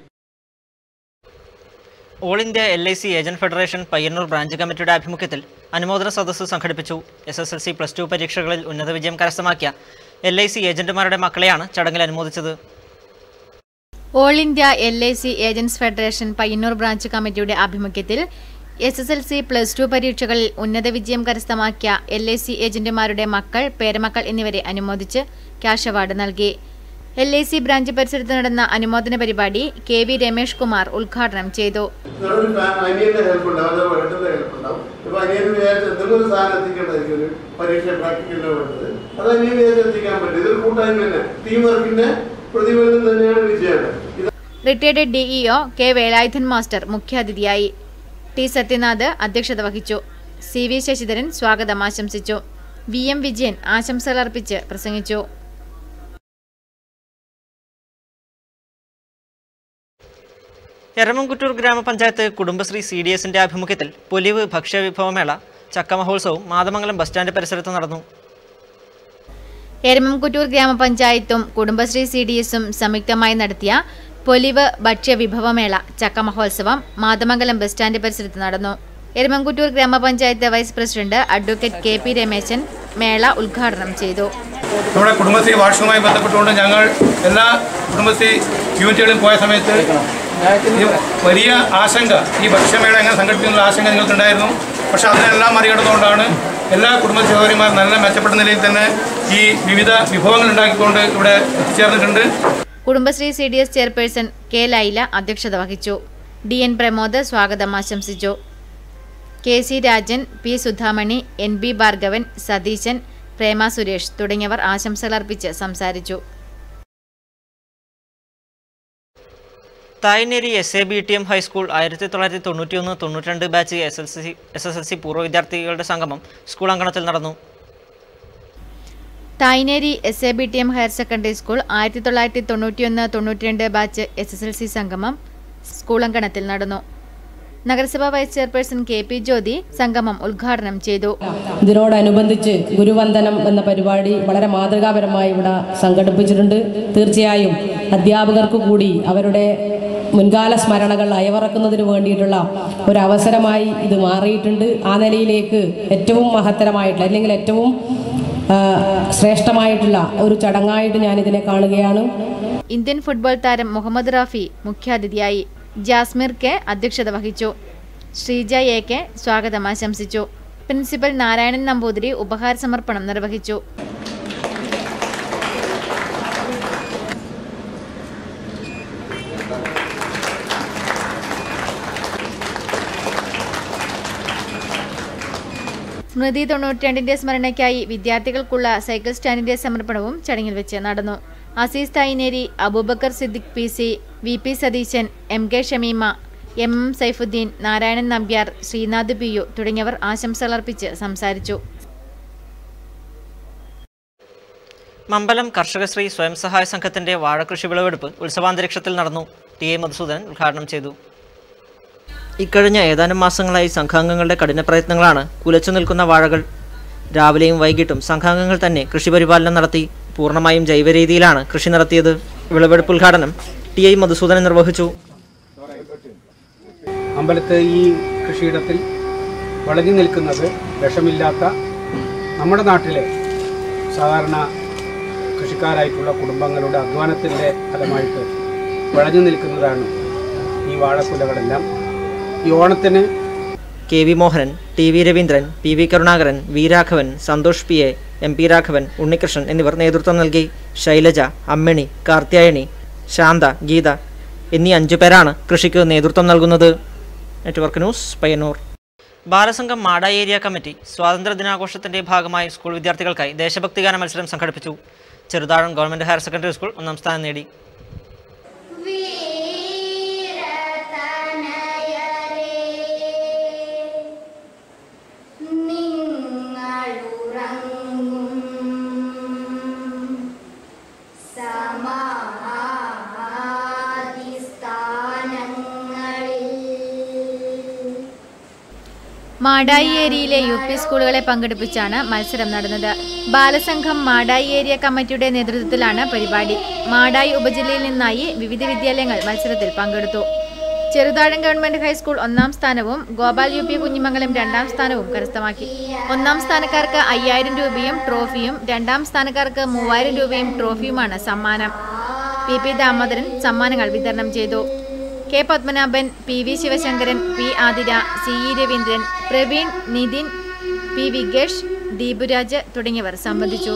all India L I C agent federation Payyanur branch കമ്മിറ്റിയുടെ ആഭിമുഖ്യത്തിൽ അനുമോദന സദസ്സ് സംഘടിപ്പിച്ചു S S L C plus two പരീക്ഷകളിൽ ഉന്നത വിജയം കരസ്ഥമാക്കിയ എൽ ഐ സി ഏജന്റുമാരുടെ മക്കളെയാണ് ചടങ്ങിൽ അനുമോദിച്ചത് all India L I C agents federation Payyanur branch കമ്മിറ്റിയുടെ ആഭിമുഖ്യത്തിൽ S S L C plus two പരീക്ഷകളിൽ ഉന്നത വിജയം കരസ്ഥമാക്കിയ എൽ ഐ സി ഏജന്റുമാരുടെ മക്കൾ പേരമക്കൾ എന്നിവരെ അനുമോദിച്ച് ക്യാഷ് അവാർഡ് നൽകി എൽ ഐ സി ബ്രാഞ്ച് പരിസരത്ത് നടന്ന അനുമോദന പരിപാടി കെ വി രമേഷ് കുമാർ ഉദ്ഘാടനം ചെയ്തു ഒരു ഫാ- അനിയന്റെ ഹെൽപ്പ് ഉണ്ടാവും അതേപോലെ ഏട്ടന്റെ ഹെൽപ്പ് ഉണ്ടാവും ഇപ്പൊ അനിയന് വിചാരിച്ച എന്തെങ്കിലും ഒരു സാധനം എത്തിക്കേണ്ടതായിരിക്കും ഒരു പരീക്ഷ പ്രാക്ടിക്കലിന് വേണ്ടത് അത് അനിയൻ വിചാരിച്ച് എത്തിക്കാൻ പറ്റും ഇതൊരു കൂട്ടായ്മ തന്നെ ടീം വർക്കിന്റെ പ്രതിഫലനം തന്നെയാണ് വിജയം ഇത് retired DEO K Velayudhan master മുഖ്യാതിഥിയായി ടി സത്യനാഥ് അധ്യക്ഷത വഹിച്ചു സി വി ശശിധരൻ സ്വാഗതം ആശംസിച്ചു വി എം വിജയൻ ആശംസകൾ അർപ്പിച്ച് പ്രസംഗിച്ചു എരമംകുറ്റൂർ ഗ്രാമപഞ്ചായത്ത് കുടുംബശ്രീ സി ഡി എസിന്റെ ആഭിമുഖ്യത്തിൽ പൊലിവ് ഭക്ഷ്യവിഭവമേള ചക്ക മഹോത്സവം മാതമംഗലം ബസ് സ്റ്റാൻഡ് പരിസരത്ത് നടന്നു എരമംകുറ്റൂർ ഗ്രാമപഞ്ചായത്തും കുടുംബശ്രീ സി ഡി എസും സംയുക്തമായി നടത്തിയ പൊലിവ് ഭക്ഷ്യ വിഭവമേള ചക്ക മഹോത്സവം മാതമംഗലം ബസ് സ്റ്റാൻഡ് പരിസരത്ത് നടന്നു എരമംകുറ്റൂർ ഗ്രാമപഞ്ചായത്ത് vice president advocate K P Rameshan മേള ഉദ്ഘാടനം ചെയ്തു നമ്മുടെ കുടുംബശ്രീ വാർഷികവുമായി ബന്ധപ്പെട്ടുകൊണ്ട് ഞങ്ങൾ എല്ലാ കുടുംബശ്രീ യൂണിറ്റുകളിലും പോയ സമയത്ത് ഈ വലിയ ആശങ്ക ഈ ഭക്ഷ്യമേള എങ്ങനെ സംഘടിപ്പിക്കുന്ന ആശങ്ക നിങ്ങൾക്കുണ്ടായിരുന്നു പക്ഷെ അതിനെല്ലാം മറികടന്നുകൊണ്ടാണ് എല്ലാ കുടുംബശ്രീ സഹോദരിമാർ നല്ല മെച്ചപ്പെട്ട നിലയിൽ തന്നെ ഈ വിവിധ വിഭവങ്ങൾ ഉണ്ടാക്കിക്കൊണ്ട് ഇവിടെ എത്തിച്ചേർന്നിട്ടുണ്ട് Kudumbashree C D S chairperson K Laila അധ്യക്ഷത വഹിച്ചു ഡി എൻ പ്രമോദ് സ്വാഗതം ആശംസിച്ചു K C Rajan P Sudhamani N B Bhargavan Satheesan Prema Suresh തുടങ്ങിയവർ ആശംസകൾ അർപ്പിച്ച് സംസാരിച്ചു Thayineri S A B T M high school ആയിരത്തി തൊള്ളായിരത്തി തൊണ്ണൂറ്റിയൊന്ന് തൊണ്ണൂറ്റിരണ്ട് batch S L L C S L L പൂർവ്വ വിദ്യാർത്ഥികളുടെ സംഗമം സ്കൂൾ അങ്കണത്തിൽ നടന്നു Thayineri S A B T M higher secondary school ആയിരത്തി തൊള്ളായിരത്തി തൊണ്ണൂറ്റിയൊന്ന് തൊണ്ണൂറ്റിരണ്ട് batch S S L C സംഗമം സ്കൂൾ അങ്കണത്തിൽ നടന്നു നഗരസഭാ vice chairperson K P Jyothi സംഗമം ഉദ്ഘാടനം ചെയ്തു ഇതിനോടനുബന്ധിച്ച് ഗുരുവന്ദനം എന്ന പരിപാടി വളരെ മാതൃകാപരമായി ഇവിടെ സംഘടിപ്പിച്ചിട്ടുണ്ട് തീർച്ചയായും അധ്യാപകർക്ക് കൂടി അവരുടെ മുൻകാല സ്മരണകൾ അയവറക്കുന്നതിന് വേണ്ടിയിട്ടുള്ള ഒരു അവസരമായി ഇത് മാറിയിട്ടുണ്ട് ആ നിലയിലേക്ക് ഏറ്റവും മഹത്തരമായിട്ടുള്ള അല്ലെങ്കിൽ ഏറ്റവും ആ, ശ്രേഷ്ഠമായിട്ടുള്ള ഒരു ചടങ്ങായിട്ട് ഞാൻ ഇതിനെ കാണുകയാണ് ഇന്ത്യൻ ഫുട്ബോൾ താരം മുഹമ്മദ് റാഫി മുഖ്യാതിഥിയായി ജാസ്മിർ കെ അധ്യക്ഷത വഹിച്ചു ശ്രീജ എ കെ സ്വാഗതം ആശംസിച്ചു പ്രിൻസിപ്പൽ നാരായണൻ നമ്പൂതിരി ഉപഹാര സമർപ്പണം നിർവഹിച്ചു സ്മൃതി തൊണ്ണൂറ്റിരണ്ടിന്റെ സ്മരണയ്ക്കായി വിദ്യാർത്ഥികൾക്കുള്ള സൈക്കിൾ സ്റ്റാൻഡിന്റെ സമർപ്പണവും ചടങ്ങിൽ വെച്ച് നടന്നു Azeez Thayineri Abubakar Siddique P C V P Satheesan M K Shameema M M Saifuddin Narayanan Nambiar Sreenath P U തുടങ്ങിയവർ ആശംസകളർപ്പിച്ച് സംസാരിച്ചു മമ്പലം കർഷകശ്രീ സ്വയം സഹായ സംഘത്തിന്റെ വാഴകൃഷി വിളവെടുപ്പ് ഉത്സവാന്തരീക്ഷത്തിൽ നടന്നു ടി എ മധുസൂദനൻ ഉദ്ഘാടനം ചെയ്തു ഇക്കഴിഞ്ഞ ഏതാനും മാസങ്ങളായി സംഘാംഗങ്ങളുടെ കഠിന പ്രയത്നങ്ങളാണ് കുലച്ചു നിൽക്കുന്ന വാഴകൾ രാവിലെയും വൈകിട്ടും സംഘാംഗങ്ങൾ തന്നെ കൃഷി പരിപാലനം നടത്തി പൂർണ്ണമായും ജൈവ രീതിയിലാണ് കൃഷി നടത്തിയത് വിളവെടുപ്പ് ഉദ്ഘാടനം ടി ഐ മധുസൂദനൻ നിർവഹിച്ചു അമ്പലത്ത് ഈ കൃഷിയിടത്തിൽ വളഞ്ഞു നിൽക്കുന്നത് വിഷമില്ലാത്ത നമ്മുടെ നാട്ടിലെ സാധാരണ കൃഷിക്കാരായിട്ടുള്ള കുടുംബങ്ങളുടെ അധ്വാനത്തിൻ്റെ ഫലമായിട്ട് വളഞ്ഞു നിൽക്കുന്നതാണ് ഈ വാഴക്കുലകളെല്ലാം ഈ ഓണത്തിന് K V Mohanan T V Raveendran P V Karunakaran V Raghavan Santhosh P A M P Raghavan Unnikrishnan എന്നിവർ നേതൃത്വം നൽകി ശൈലജ അമ്മിണി കാർത്യായനി ശാന്ത ഗീത എന്നീ അഞ്ചു പേരാണ് കൃഷിക്ക് നേതൃത്വം നൽകുന്നത് network news Payyanur Balasangham Mada area committee സ്വാതന്ത്ര്യ ദിനാഘോഷത്തിന്റെ ഭാഗമായി സ്കൂൾ വിദ്യാർത്ഥികൾക്കായി ദേശഭക്തിഗാന മത്സരം സംഘടിപ്പിച്ചു Cheruthazham government higher secondary school ഒന്നാം സ്ഥാനം നേടി മാടായി ഏരിയയിലെ യു പി സ്കൂളുകളെ പങ്കെടുപ്പിച്ചാണ് മത്സരം നടന്നത് ബാലസംഘം മാടായി ഏരിയ കമ്മിറ്റിയുടെ നേതൃത്വത്തിലാണ് പരിപാടി മാടായി ഉപജില്ലയിൽ നിന്നായി വിവിധ വിദ്യാലയങ്ങൾ മത്സരത്തിൽ പങ്കെടുത്തു ചെറുതാഴം ഗവൺമെന്റ് ഹൈസ്കൂൾ ഒന്നാം സ്ഥാനവും ഗോപാൽ യു പി കുഞ്ഞിമംഗലം രണ്ടാം സ്ഥാനവും കരസ്ഥമാക്കി ഒന്നാം സ്ഥാനക്കാർക്ക് അയ്യായിരം രൂപയും ട്രോഫിയും രണ്ടാം സ്ഥാനക്കാർക്ക് മൂവായിരം രൂപയും ട്രോഫിയുമാണ് സമ്മാനം പി പി ദാമോദരൻ സമ്മാനങ്ങൾ വിതരണം ചെയ്തു K Padmanabhan P V Sivasankaran P Athira C E Raveendran Praveen Nithin P Vigesh Deepuraj തുടങ്ങിയവർ സംബന്ധിച്ചു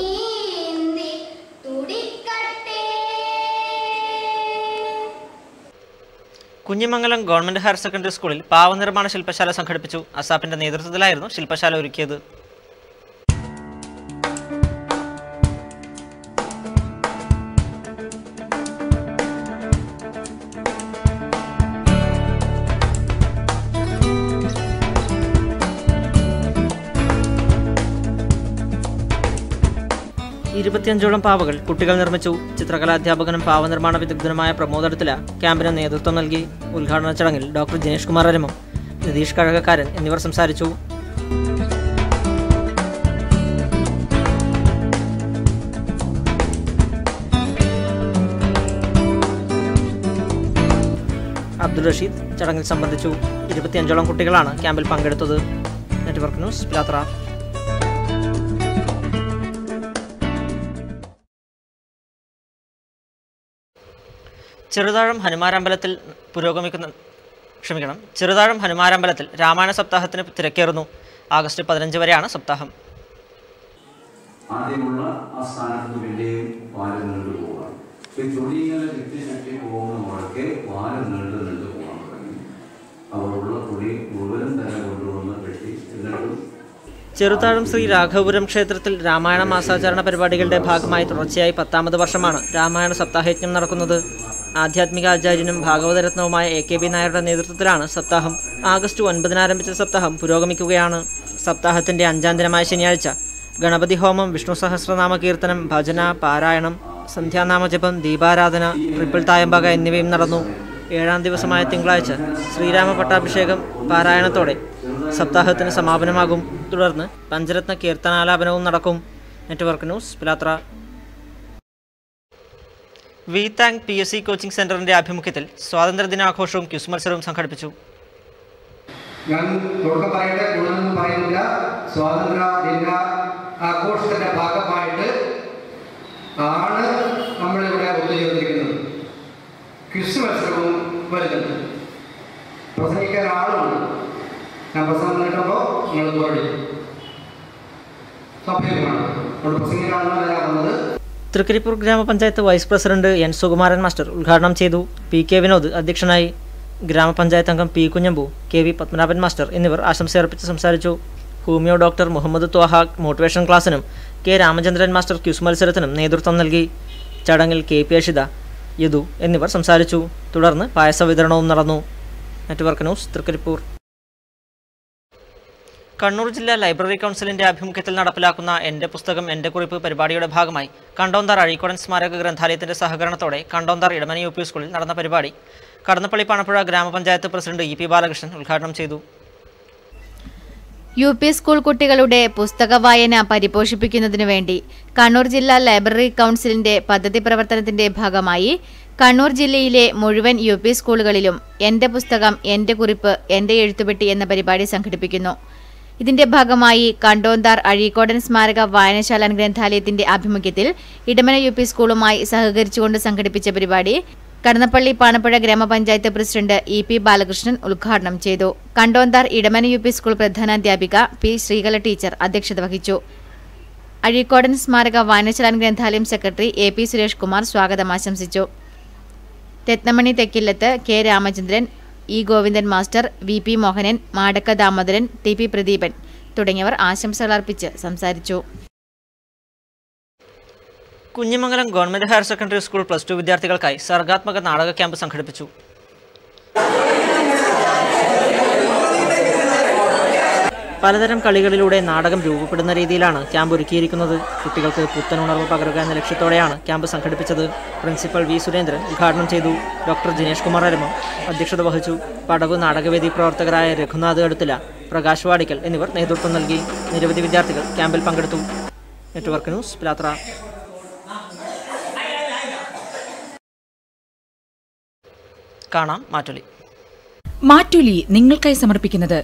കുഞ്ഞിമംഗലം ഗവൺമെന്റ് ഹയർ സെക്കൻഡറി സ്കൂളിൽ പാവനിർമ്മാണ ശില്പശാല സംഘടിപ്പിച്ചു അസാപ്പിന്റെ നേതൃത്വത്തിലായിരുന്നു ശില്പശാല ഒരുക്കിയത് ഇരുപത്തിയഞ്ചോളം പാവകൾ കുട്ടികൾ നിർമ്മിച്ചു ചിത്രകലാധ്യാപകനും പാവനിർമ്മാണ വിദഗ്ധനുമായ പ്രമോദ് അടുത്തില ക്യാമ്പിന് നേതൃത്വം നൽകി ഉദ്ഘാടന ചടങ്ങിൽ ഡോക്ടർ ദിനേഷ് കുമാർ അരമം നിതീഷ് കഴകക്കാരൻ എന്നിവർ സംസാരിച്ചു അബ്ദുൾ റഷീദ് ചടങ്ങിൽ സംബന്ധിച്ചു ഇരുപത്തിയഞ്ചോളം കുട്ടികളാണ് ക്യാമ്പിൽ പങ്കെടുത്തത് നെറ്റ്വർക്ക് ന്യൂസ് പിലാത്ര ചെറുതാഴം ഹനുമാരമ്പലത്തിൽ പുരോഗമിക്കുന്ന ക്ഷമിക്കണം ചെറുതാഴം ഹനുമാരമ്പലത്തിൽ രാമായണ സപ്താഹത്തിന് തിരക്കേറുന്നു ആഗസ്റ്റ് പതിനഞ്ച് വരെയാണ് സപ്താഹം ആദ്യമുള്ള ആ സ്ഥാനത്ത് പിന്നെയും വാരം നീണ്ടു പോകാം ഈ തുണി ഇങ്ങനെ ചുറ്റി ചുറ്റി പോകുന്ന മുഴക്കെ വാരം നീണ്ടു നീണ്ടു പോകാൻ തുടങ്ങി അവരുള്ള തുണി മുഴുവനും തന്നെ കൊണ്ടുവന്ന് കെട്ടി എന്നിട്ടും ചെറുതാഴം ശ്രീ രാഘവപുരം ക്ഷേത്രത്തിൽ രാമായണ മാസാചരണ പരിപാടികളുടെ ഭാഗമായി തുടർച്ചയായി പത്താമത് വർഷമാണ് രാമായണ സപ്താഹയജ്ഞം നടക്കുന്നത് ആധ്യാത്മിക ആചാര്യനും ഭാഗവതരത്നവുമായ എ കെ ബി നായരുടെ നേതൃത്വത്തിലാണ് സപ്താഹം ആഗസ്റ്റ് ഒൻപതിന് ആരംഭിച്ച സപ്താഹം പുരോഗമിക്കുകയാണ് സപ്താഹത്തിന്റെ അഞ്ചാം ദിനമായ ശനിയാഴ്ച ഗണപതി ഹോമം വിഷ്ണു സഹസ്രനാമ കീർത്തനം ഭജന പാരായണം സന്ധ്യാനാമജപം ദീപാരാധന ട്രിപ്പിൾ തായമ്പക എന്നിവയും നടന്നു ഏഴാം ദിവസമായ തിങ്കളാഴ്ച ശ്രീരാമ പട്ടാഭിഷേകം പാരായണത്തോടെ സപ്താഹത്തിന് സമാപനമാകും തുടർന്ന് പഞ്ചരത്ന കീർത്തനാലാപനവും നടക്കും network news Pilathara V Thang P S C coaching സെന്ററിന്റെ ആഭിമുഖ്യത്തിൽ സ്വാതന്ത്ര്യ ദിനാഘോഷവും ക്യുസ് മത്സരവും സംഘടിപ്പിച്ചു ഞാൻ തുടക്കം പറയട്ടെ ഗുണമെന്ന് പറയുന്നില്ല സ്വാതന്ത്ര്യ ദിന ആഘോഷത്തിന്റെ ഭാഗമായിട്ട് ആണ് നമ്മളിവിടെ ഒത്തുചേർന്നിരിക്കുന്നത് ക്വിസ് മത്സരവും വരുന്നുണ്ട് പ്രസംഗിക്കാൻ ആളുണ്ട് ഞാൻ പ്രസംഗം നീട്ടുമ്പോൾ നിങ്ങൾ പോരടിക്കും സഭ്യമാണ് അവിടെ പ്രസംഗിക്കാണെന്ന് ഞാൻ വന്നത് തൃക്കരിപ്പൂർ ഗ്രാമപഞ്ചായത്ത് vice president N Sukumaran master ഉദ്ഘാടനം ചെയ്തു പി കെ വിനോദ് അധ്യക്ഷനായി ഗ്രാമപഞ്ചായത്ത് അംഗം P Kunhambu K V Padmanabhan master എന്നിവർ ആശംസയർപ്പിച്ച് സംസാരിച്ചു homeo doctor Muhammad Thwaha motivation ക്ലാസ്സിനും കെ രാമചന്ദ്രൻ മാസ്റ്റർ ക്യൂസ് മത്സരത്തിനും നേതൃത്വം നൽകി ചടങ്ങിൽ കെ പി അഷിത യദു എന്നിവർ സംസാരിച്ചു തുടർന്ന് പായസ വിതരണവും നടന്നു നെറ്റ്വർക്ക് ന്യൂസ് തൃക്കരിപ്പൂർ കണ്ണൂർ ജില്ലാ ലൈബ്രറി കൗൺസിലിന്റെ ആഭിമുഖ്യത്തിൽ നടപ്പിലാക്കുന്ന എൻ്റെ പുസ്തകം എൻ്റെ കുറിപ്പ് പരിപാടിയുടെ ഭാഗമായി കണ്ടോന്താർ അഴീക്കോടൻ സ്മാരക ഗ്രന്ഥാലയത്തിന്റെ സഹകരണത്തോടെ കണ്ടോന്താർ ഇടമന യു പി സ്കൂളിൽ നടന്ന പരിപാടി കടന്നപ്പള്ളി പണപ്പുഴ ഗ്രാമപഞ്ചായത്ത് പ്രസിഡന്റ് ഇ പി ബാലകൃഷ്ണൻ ഉദ്ഘാടനം ചെയ്തു യു പി സ്കൂൾ കുട്ടികളുടെ പുസ്തക വായന പരിപോഷിപ്പിക്കുന്നതിനു വേണ്ടി കണ്ണൂർ ജില്ലാ ലൈബ്രറി കൗൺസിലിന്റെ പദ്ധതി പ്രവർത്തനത്തിന്റെ ഭാഗമായി കണ്ണൂർ ജില്ലയിലെ മുഴുവൻ യു പി സ്കൂളുകളിലും എന്റെ പുസ്തകം എന്റെ കുറിപ്പ് എന്റെ എഴുത്തുപെട്ടി എന്ന പരിപാടി സംഘടിപ്പിക്കുന്നു ഇതിന്റെ ഭാഗമായി കണ്ടോന്താർ അഴീക്കോടൻ സ്മാരക വായനശാല ഗ്രന്ഥാലയത്തിന്റെ ആഭിമുഖ്യത്തിൽ ഇടമന യു പി സ്കൂളുമായി സഹകരിച്ചുകൊണ്ട് സംഘടിപ്പിച്ച പരിപാടി കടന്നപ്പള്ളി പാണപ്പുഴ ഗ്രാമപഞ്ചായത്ത് പ്രസിഡന്റ് ഇ പി ബാലകൃഷ്ണൻ ഉദ്ഘാടനം ചെയ്തു Kandonthar Edamana U P school പ്രധാനാധ്യാപിക പി ശ്രീകല ടീച്ചർ അധ്യക്ഷത വഹിച്ചു അഴീക്കോടൻ സ്മാരക വായനശാല ഗ്രന്ഥാലയം secretary A P Suresh Kumar സ്വാഗതം ആശംസിച്ചു Ratnamani Thekkillath K Ramachandran E Govindan master V P Mohanan Madakka Damodaran T P Pradeepan തുടങ്ങിയവർ ആശംസകൾ അർപ്പിച്ച് സംസാരിച്ചു Kunhimangalam government higher secondary school plus two വിദ്യാർത്ഥികൾക്കായി സർഗാത്മക നാടക ക്യാമ്പ് സംഘടിപ്പിച്ചു പലതരം കളികളിലൂടെ നാടകം രൂപപ്പെടുന്ന രീതിയിലാണ് ക്യാമ്പ് ഒരുക്കിയിരിക്കുന്നത് കുട്ടികൾക്ക് പുത്തൻ ഉണർവ് പകരുക എന്ന ലക്ഷ്യത്തോടെയാണ് ക്യാമ്പ് സംഘടിപ്പിച്ചത് പ്രിൻസിപ്പൽ വി സുരേന്ദ്രൻ ഉദ്ഘാടനം ചെയ്തു ഡോക്ടർ ജിനേഷ് കുമാർ അരമ അധ്യക്ഷത വഹിച്ചു പടവ് നാടകവേദി പ്രവർത്തകരായ രഘുനാഥ് അടുത്തില പ്രകാശ് വാടിക്കൽ എന്നിവർ നേതൃത്വം നൽകി നിരവധി വിദ്യാർത്ഥികൾ ക്യാമ്പിൽ പങ്കെടുത്തു നെറ്റ്വർക്ക് ന്യൂസ് പിലാത്ര കാണാം മാറ്റൊലി മാറ്റൊലി നിങ്ങൾക്കായി സമർപ്പിക്കുന്നത്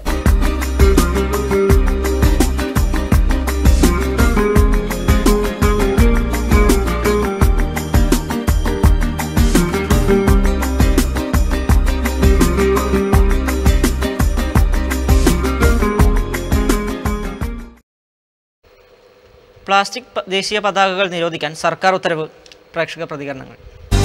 പ്ലാസ്റ്റിക് പ- ദേശീയ പതാകകൾ നിരോധിക്കാൻ സർക്കാർ ഉത്തരവ് പ്രേക്ഷക പ്രതികരണങ്ങൾ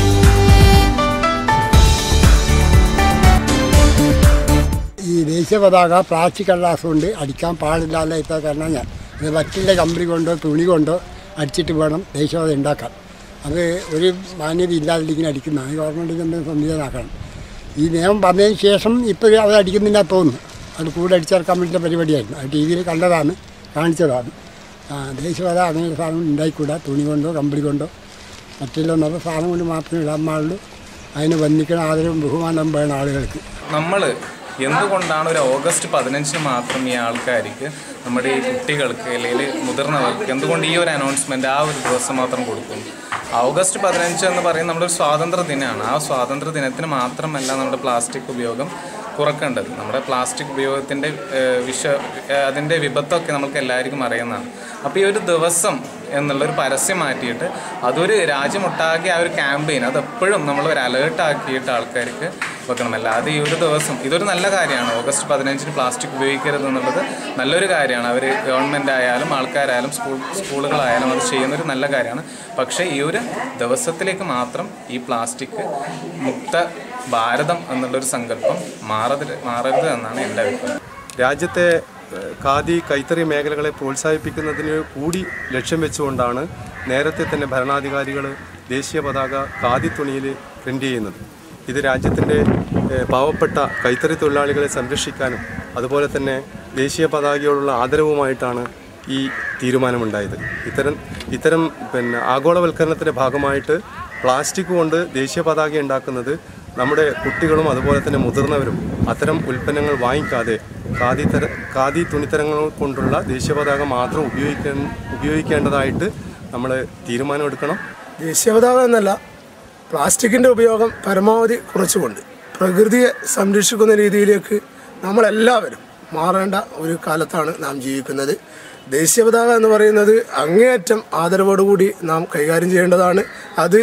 ഈ ദേശീയ പതാക പ്ലാസ്റ്റിക് കടലാസ് കൊണ്ട് അടിക്കാൻ പാടില്ല ഇപ്പോൾ കാരണം ഞാൻ ഇത് മറ്റുള്ള കമ്പനി കൊണ്ടോ തുണി കൊണ്ടോ അടിച്ചിട്ട് വേണം ദേശീയപത ഉണ്ടാക്കാൻ അത് ഒരു മാന്യത ഇല്ലാതിരിക്കുന്ന അടിക്കുന്നതാണ് ഗവൺമെൻറ്റിന് എന്തെങ്കിലും സംവിധാനമാക്കണം ഈ നിയമം വന്നതിന് ശേഷം ഇപ്പോൾ അത് അടിക്കുന്നില്ല തോന്നുന്നു അത് കൂടെ അടിച്ചിറക്കാൻ വേണ്ടിയിട്ട് പരിപാടിയായിരുന്നു അത് ടി വിയിൽ കണ്ടതാണ് കാണിച്ചതാണ് ആ, ദേശീയപത അങ്ങനെ ഒരു സാധനം ഉണ്ടായിക്കൂടാ തുണി കൊണ്ടോ കമ്പിളി കൊണ്ടോ മറ്റുള്ള സാധനം കൊണ്ട് മാത്രമേ ഇടാൻ പാടുള്ളൂ അതിന് വന്നിക്കണം ആദരവും ബഹുമാനവും വേണം ആളുകൾക്ക് നമ്മൾ എന്തുകൊണ്ടാണ് ഒരു ഓഗസ്റ്റ് പതിനഞ്ചിന് മാത്രം ഈ ആൾക്കാർക്ക് നമ്മുടെ ഈ കുട്ടികൾക്ക് അല്ലെങ്കിൽ മുതിർന്നവർക്ക് എന്തുകൊണ്ട് ഈ ഒരു അനൗൺസ്മെന്റ് ആ ഒരു ദിവസം മാത്രം കൊടുക്കും ഓഗസ്റ്റ് പതിനഞ്ച് എന്ന് പറയുന്നത് നമ്മുടെ ഒരു സ്വാതന്ത്ര്യ ദിനമാണ് ആ സ്വാതന്ത്ര്യ ദിനത്തിന് മാത്രമല്ല നമ്മുടെ പ്ലാസ്റ്റിക് ഉപയോഗം കുറക്കേണ്ടത് നമ്മുടെ പ്ലാസ്റ്റിക് ഉപയോഗത്തിൻ്റെ വിഷ ഏഹ് അതിൻ്റെ വിപത്തൊക്കെ നമുക്ക് എല്ലാവർക്കും അറിയുന്നതാണ് അപ്പോൾ ഈ ഒരു ദിവസം എന്നുള്ളൊരു പരസ്യം മാറ്റിയിട്ട് അതൊരു രാജ്യമൊട്ടാകെ ആ ഒരു ക്യാമ്പയിൻ അതെപ്പോഴും നമ്മൾ ഒരു അലേർട്ട് ആക്കിയിട്ട് ആൾക്കാർക്ക് വെക്കണം അല്ലാതെ ഈ ഒരു ദിവസം ഇതൊരു നല്ല കാര്യമാണ് ഓഗസ്റ്റ് പതിനഞ്ചിന് പ്ലാസ്റ്റിക് ഉപയോഗിക്കരുത് എന്നുള്ളത് നല്ലൊരു കാര്യമാണ് അവർ ഗവൺമെൻറ് ആയാലും ആൾക്കാരായാലും സ്കൂൾ സ്കൂളുകളായാലും അത് ചെയ്യുന്നൊരു നല്ല കാര്യമാണ് പക്ഷേ ഈ ഒരു ദിവസത്തിലേക്ക് മാത്രം ഈ പ്ലാസ്റ്റിക് മുക്ത ഭാരതം എന്നുള്ളൊരു സങ്കല്പം മാറരുത് മാറരുത് എന്നാണ് എൻ്റെ അഭിപ്രായം രാജ്യത്തെ ഏഹ്, ഖാദി കൈത്തറി മേഖലകളെ പ്രോത്സാഹിപ്പിക്കുന്നതിന് കൂടി ലക്ഷ്യം വെച്ചുകൊണ്ടാണ് നേരത്തെ തന്നെ ഭരണാധികാരികൾ ദേശീയ പതാക ഖാദി തുണിയിൽ പ്രിൻ്റ് ചെയ്യുന്നത് ഇത് രാജ്യത്തിൻ്റെ ഏഹ്, പാവപ്പെട്ട കൈത്തറി തൊഴിലാളികളെ സംരക്ഷിക്കാനും അതുപോലെ തന്നെ ദേശീയ പതാകയോടുള്ള ആദരവുമായിട്ടാണ് ഈ തീരുമാനമുണ്ടായത് ഇത്തരം ഇത്തരം പിന്നെ ആഗോളവൽക്കരണത്തിൻ്റെ ഭാഗമായിട്ട് പ്ലാസ്റ്റിക് കൊണ്ട് ദേശീയ പതാക ഉണ്ടാക്കുന്നത് നമ്മുടെ കുട്ടികളും അതുപോലെ തന്നെ മുതിർന്നവരും അത്തരം ഉൽപ്പന്നങ്ങൾ വാങ്ങിക്കാതെ ഖാദി തര ഖാദി തുണിത്തരങ്ങൾ കൊണ്ടുള്ള ദേശീയ പതാക മാത്രം ഉപയോഗിക്കാൻ ഉപയോഗിക്കേണ്ടതായിട്ട് നമ്മൾ തീരുമാനമെടുക്കണം ദേശീയ പതാക എന്നല്ല പ്ലാസ്റ്റിക്കിൻ്റെ ഉപയോഗം പരമാവധി കുറച്ചുകൊണ്ട് പ്രകൃതിയെ സംരക്ഷിക്കുന്ന രീതിയിലേക്ക് നമ്മളെല്ലാവരും മാറേണ്ട ഒരു കാലത്താണ് നാം ജീവിക്കുന്നത് ദേശീയ പതാക എന്ന് പറയുന്നത് അങ്ങേയറ്റം ആദരവോടുകൂടി നാം കൈകാര്യം ചെയ്യേണ്ടതാണ് അത്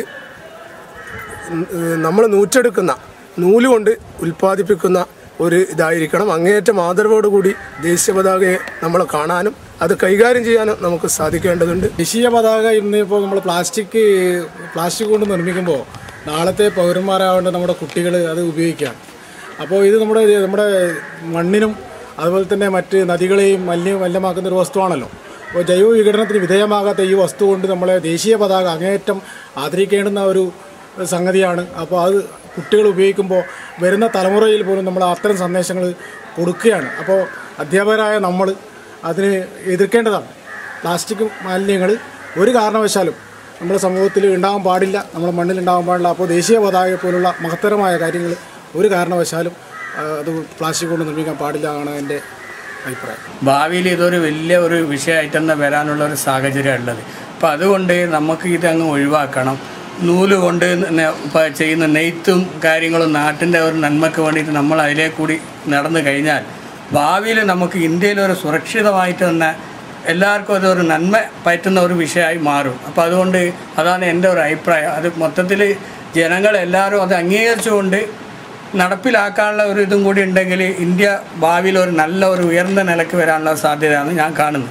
നമ്മൾ നൂറ്റെടുക്കുന്ന നൂലുകൊണ്ട് ഉൽപ്പാദിപ്പിക്കുന്ന ഒരു ഇതായിരിക്കണം അങ്ങേയറ്റം ആദരവോടുകൂടി ദേശീയ പതാകയെ നമ്മൾ കാണാനും അത് കൈകാര്യം ചെയ്യാനും നമുക്ക് സാധിക്കേണ്ടതുണ്ട് ദേശീയ പതാക ഇന്ന് ഇപ്പോൾ നമ്മൾ പ്ലാസ്റ്റിക് പ്ലാസ്റ്റിക് കൊണ്ട് നിർമ്മിക്കുമ്പോൾ നാളത്തെ പൗരന്മാരാവേണ്ട നമ്മുടെ കുട്ടികൾ അത് ഉപയോഗിക്കാം അപ്പോൾ ഇത് നമ്മുടെ നമ്മുടെ മണ്ണിനും അതുപോലെ തന്നെ മറ്റ് നദികളെയും മലിന മലിനമാക്കുന്ന ഒരു വസ്തുവാണല്ലോ അപ്പോൾ ജൈവ വിഘടനത്തിന് വിധേയമാകാത്ത ഈ വസ്തു കൊണ്ട് നമ്മളെ ദേശീയ പതാക അങ്ങേയറ്റം ആദരിക്കേണ്ടുന്ന ഒരു സംഗതിയാണ് അപ്പോൾ അത് കുട്ടികൾ ഉപയോഗിക്കുമ്പോൾ വരുന്ന തലമുറയിൽ പോലും നമ്മൾ അത്തരം സന്ദേശങ്ങൾ കൊടുക്കുകയാണ് അപ്പോൾ അധ്യാപകരായ നമ്മൾ അതിന് എതിർക്കേണ്ടതാണ് പ്ലാസ്റ്റിക് മാലിന്യങ്ങൾ ഒരു കാരണവശാലും നമ്മുടെ സമൂഹത്തിൽ ഉണ്ടാകാൻ പാടില്ല നമ്മുടെ മണ്ണിൽ ഉണ്ടാകാൻ പാടില്ല അപ്പോൾ ദേശീയ പതാക പോലുള്ള മഹത്തരമായ കാര്യങ്ങൾ ഒരു കാരണവശാലും ആ, അത് പ്ലാസ്റ്റിക് കൊണ്ട് നിർമ്മിക്കാൻ പാടില്ല എന്നാണ് എൻ്റെ അഭിപ്രായം ഭാവിയിൽ ഇതൊരു വലിയ ഒരു വിഷയമായിട്ട് തന്നെ വരാനുള്ള ഒരു സാഹചര്യം ഉള്ളത് അപ്പോൾ അതുകൊണ്ട് നമുക്ക് ഇതങ്ങ് ഒഴിവാക്കണം നൂല് കൊണ്ട് ന- പ- ചെയ്യുന്ന നെയ്ത്തും കാര്യങ്ങളും നാട്ടിൻ്റെ ഒരു നന്മയ്ക്ക് വേണ്ടിയിട്ട് നമ്മൾ അതിലേ കൂടി നടന്നു കഴിഞ്ഞാൽ ഭാവിയിൽ നമുക്ക് ഇന്ത്യയിൽ ഒരു സുരക്ഷിതമായിട്ട് തന്നെ എല്ലാവർക്കും അതൊരു നന്മ പറ്റുന്ന ഒരു വിഷയമായി മാറും അപ്പോൾ അതുകൊണ്ട് അതാണ് എൻ്റെ ഒരു അഭിപ്രായം അത് മൊത്തത്തിൽ ജനങ്ങളെല്ലാവരും അത് അംഗീകരിച്ചുകൊണ്ട് നടപ്പിലാക്കാനുള്ള ഒരു ഇതും കൂടി ഉണ്ടെങ്കിൽ ഇന്ത്യ ഭാവിയിൽ ഒരു നല്ല ഒരു ഉയർന്ന നിലക്ക് വരാനുള്ള സാധ്യതയാണ് ഞാൻ കാണുന്നത്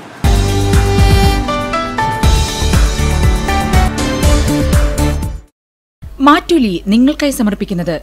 മാറ്റുലി നിങ്ങൾക്കായി സമർപ്പിക്കുന്നത്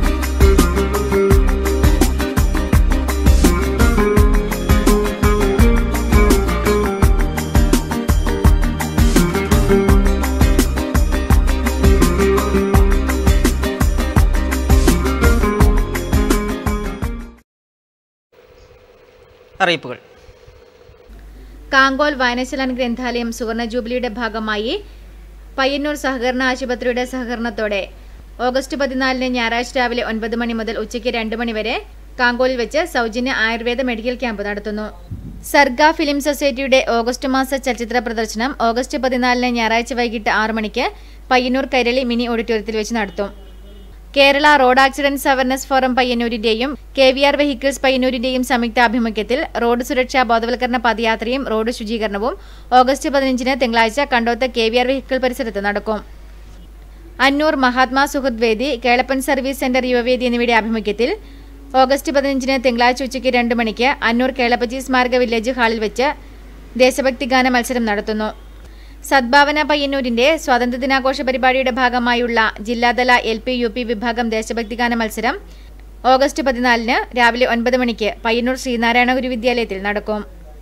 അറിയിപ്പുകൾ കാങ്കോൽ വായനശാലൻ ഗ്രന്ഥാലയം സുവർണ ജൂബിലിയുടെ ഭാഗമായി പയ്യന്നൂർ സഹകരണ ആശുപത്രിയുടെ സഹകരണത്തോടെ ഓഗസ്റ്റ് പതിനാലിന് ഞായറാഴ്ച രാവിലെ ഒൻപത് മണി മുതൽ ഉച്ചയ്ക്ക് രണ്ട് മണി വരെ കാങ്കോളിൽ വെച്ച് സൗജന്യ ആയുർവേദ മെഡിക്കൽ ക്യാമ്പ് നടത്തുന്നു സർഗ ഫിലിം സൊസൈറ്റിയുടെ ഓഗസ്റ്റ് മാസ ചലച്ചിത്ര പ്രദർശനം ഓഗസ്റ്റ് പതിനാലിന് ഞായറാഴ്ച വൈകിട്ട് ആറ് മണിക്ക് പയ്യന്നൂർ കൈരളി മിനി ഓഡിറ്റോറിയത്തിൽ വെച്ച് നടത്തും Kerala road accidents awareness forum പയ്യന്നൂരിന്റെയും കെ വി ആർ വെഹിക്കിൾസ് പയ്യന്നൂരിന്റെയും സംയുക്താഭിമുഖ്യത്തിൽ റോഡ് സുരക്ഷാ ബോധവൽക്കരണ പദയാത്രയും റോഡ് ശുചീകരണവും ഓഗസ്റ്റ് പതിനഞ്ചിന് തിങ്കളാഴ്ച Kandoth K V R vehicle പരിസരത്ത് നടക്കും അന്നൂർ മഹാത്മാ സുഹൃദ് വേദി കേളപ്പൻ സർവീസ് സെന്റർ യുവവേദി എന്നിവയുടെ ആഭിമുഖ്യത്തിൽ ഓഗസ്റ്റ് പതിനഞ്ചിന് തിങ്കളാഴ്ച ഉച്ചയ്ക്ക് രണ്ട് മണിക്ക് അന്നൂർ കേളപ്പജി സ്മാരക വില്ലേജ് ഹാളിൽ വെച്ച് ദേശഭക്തി ഗാന മത്സരം നടത്തുന്നു സദ്ഭാവന പയ്യന്നൂരിന്റെ സ്വാതന്ത്ര്യദിനാഘോഷ പരിപാടിയുടെ ഭാഗമായുള്ള ജില്ലാതല എൽ പി യു പി വിഭാഗം ദേശഭക്തി ഗാന മത്സരം ഓഗസ്റ്റ് പതിനാലിന് രാവിലെ ഒൻപത് മണിക്ക് പയ്യന്നൂർ ശ്രീനാരായണ ഗുരു വിദ്യാലയത്തിൽ നടക്കും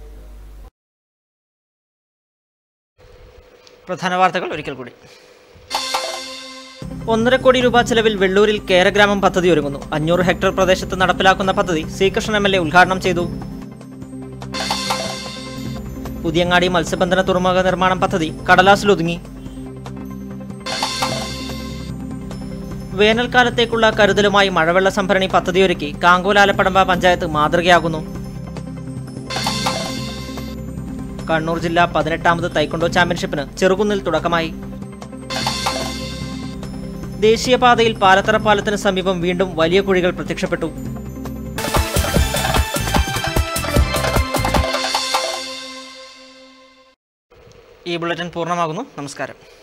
പ്രധാന വാർത്തകൾ ഒരിക്കൽ കൂടി ഒന്നര കോടി രൂപ ചെലവിൽ വെള്ളൂരിൽ കേരഗ്രാമം പദ്ധതി ഒരുങ്ങുന്നു അഞ്ഞൂറ് ഹെക്ടർ പ്രദേശത്ത് നടപ്പിലാക്കുന്ന പദ്ധതി ശ്രീകൃഷ്ണൻ എം എൽ എ ഉദ്ഘാടനം ചെയ്തു പുതിയങ്ങാടി മത്സ്യബന്ധന തുറമുഖ നിർമ്മാണം പദ്ധതി കടലാസിലൊതുങ്ങി വേനൽക്കാലത്തേക്കുള്ള കരുതലുമായി മഴവെള്ള സംഭരണി പദ്ധതിയൊരുക്കി കാങ്കോലാലപ്പടമ്പ പഞ്ചായത്ത് മാതൃകയാകുന്നു കണ്ണൂർ ജില്ലാ പതിനെട്ടാമത് തൈക്കൊണ്ടോ ചാമ്പ്യൻഷിപ്പിന് ചെറുകുന്നിൽ തുടക്കമായി ദേശീയപാതയിൽ പാലത്തറ പാലത്തിന് സമീപം വീണ്ടും വലിയ കുഴികൾ പ്രത്യക്ഷപ്പെട്ടു ഈ ബുള്ളറ്റിൻ പൂർണ്ണമാകുന്നു നമസ്കാരം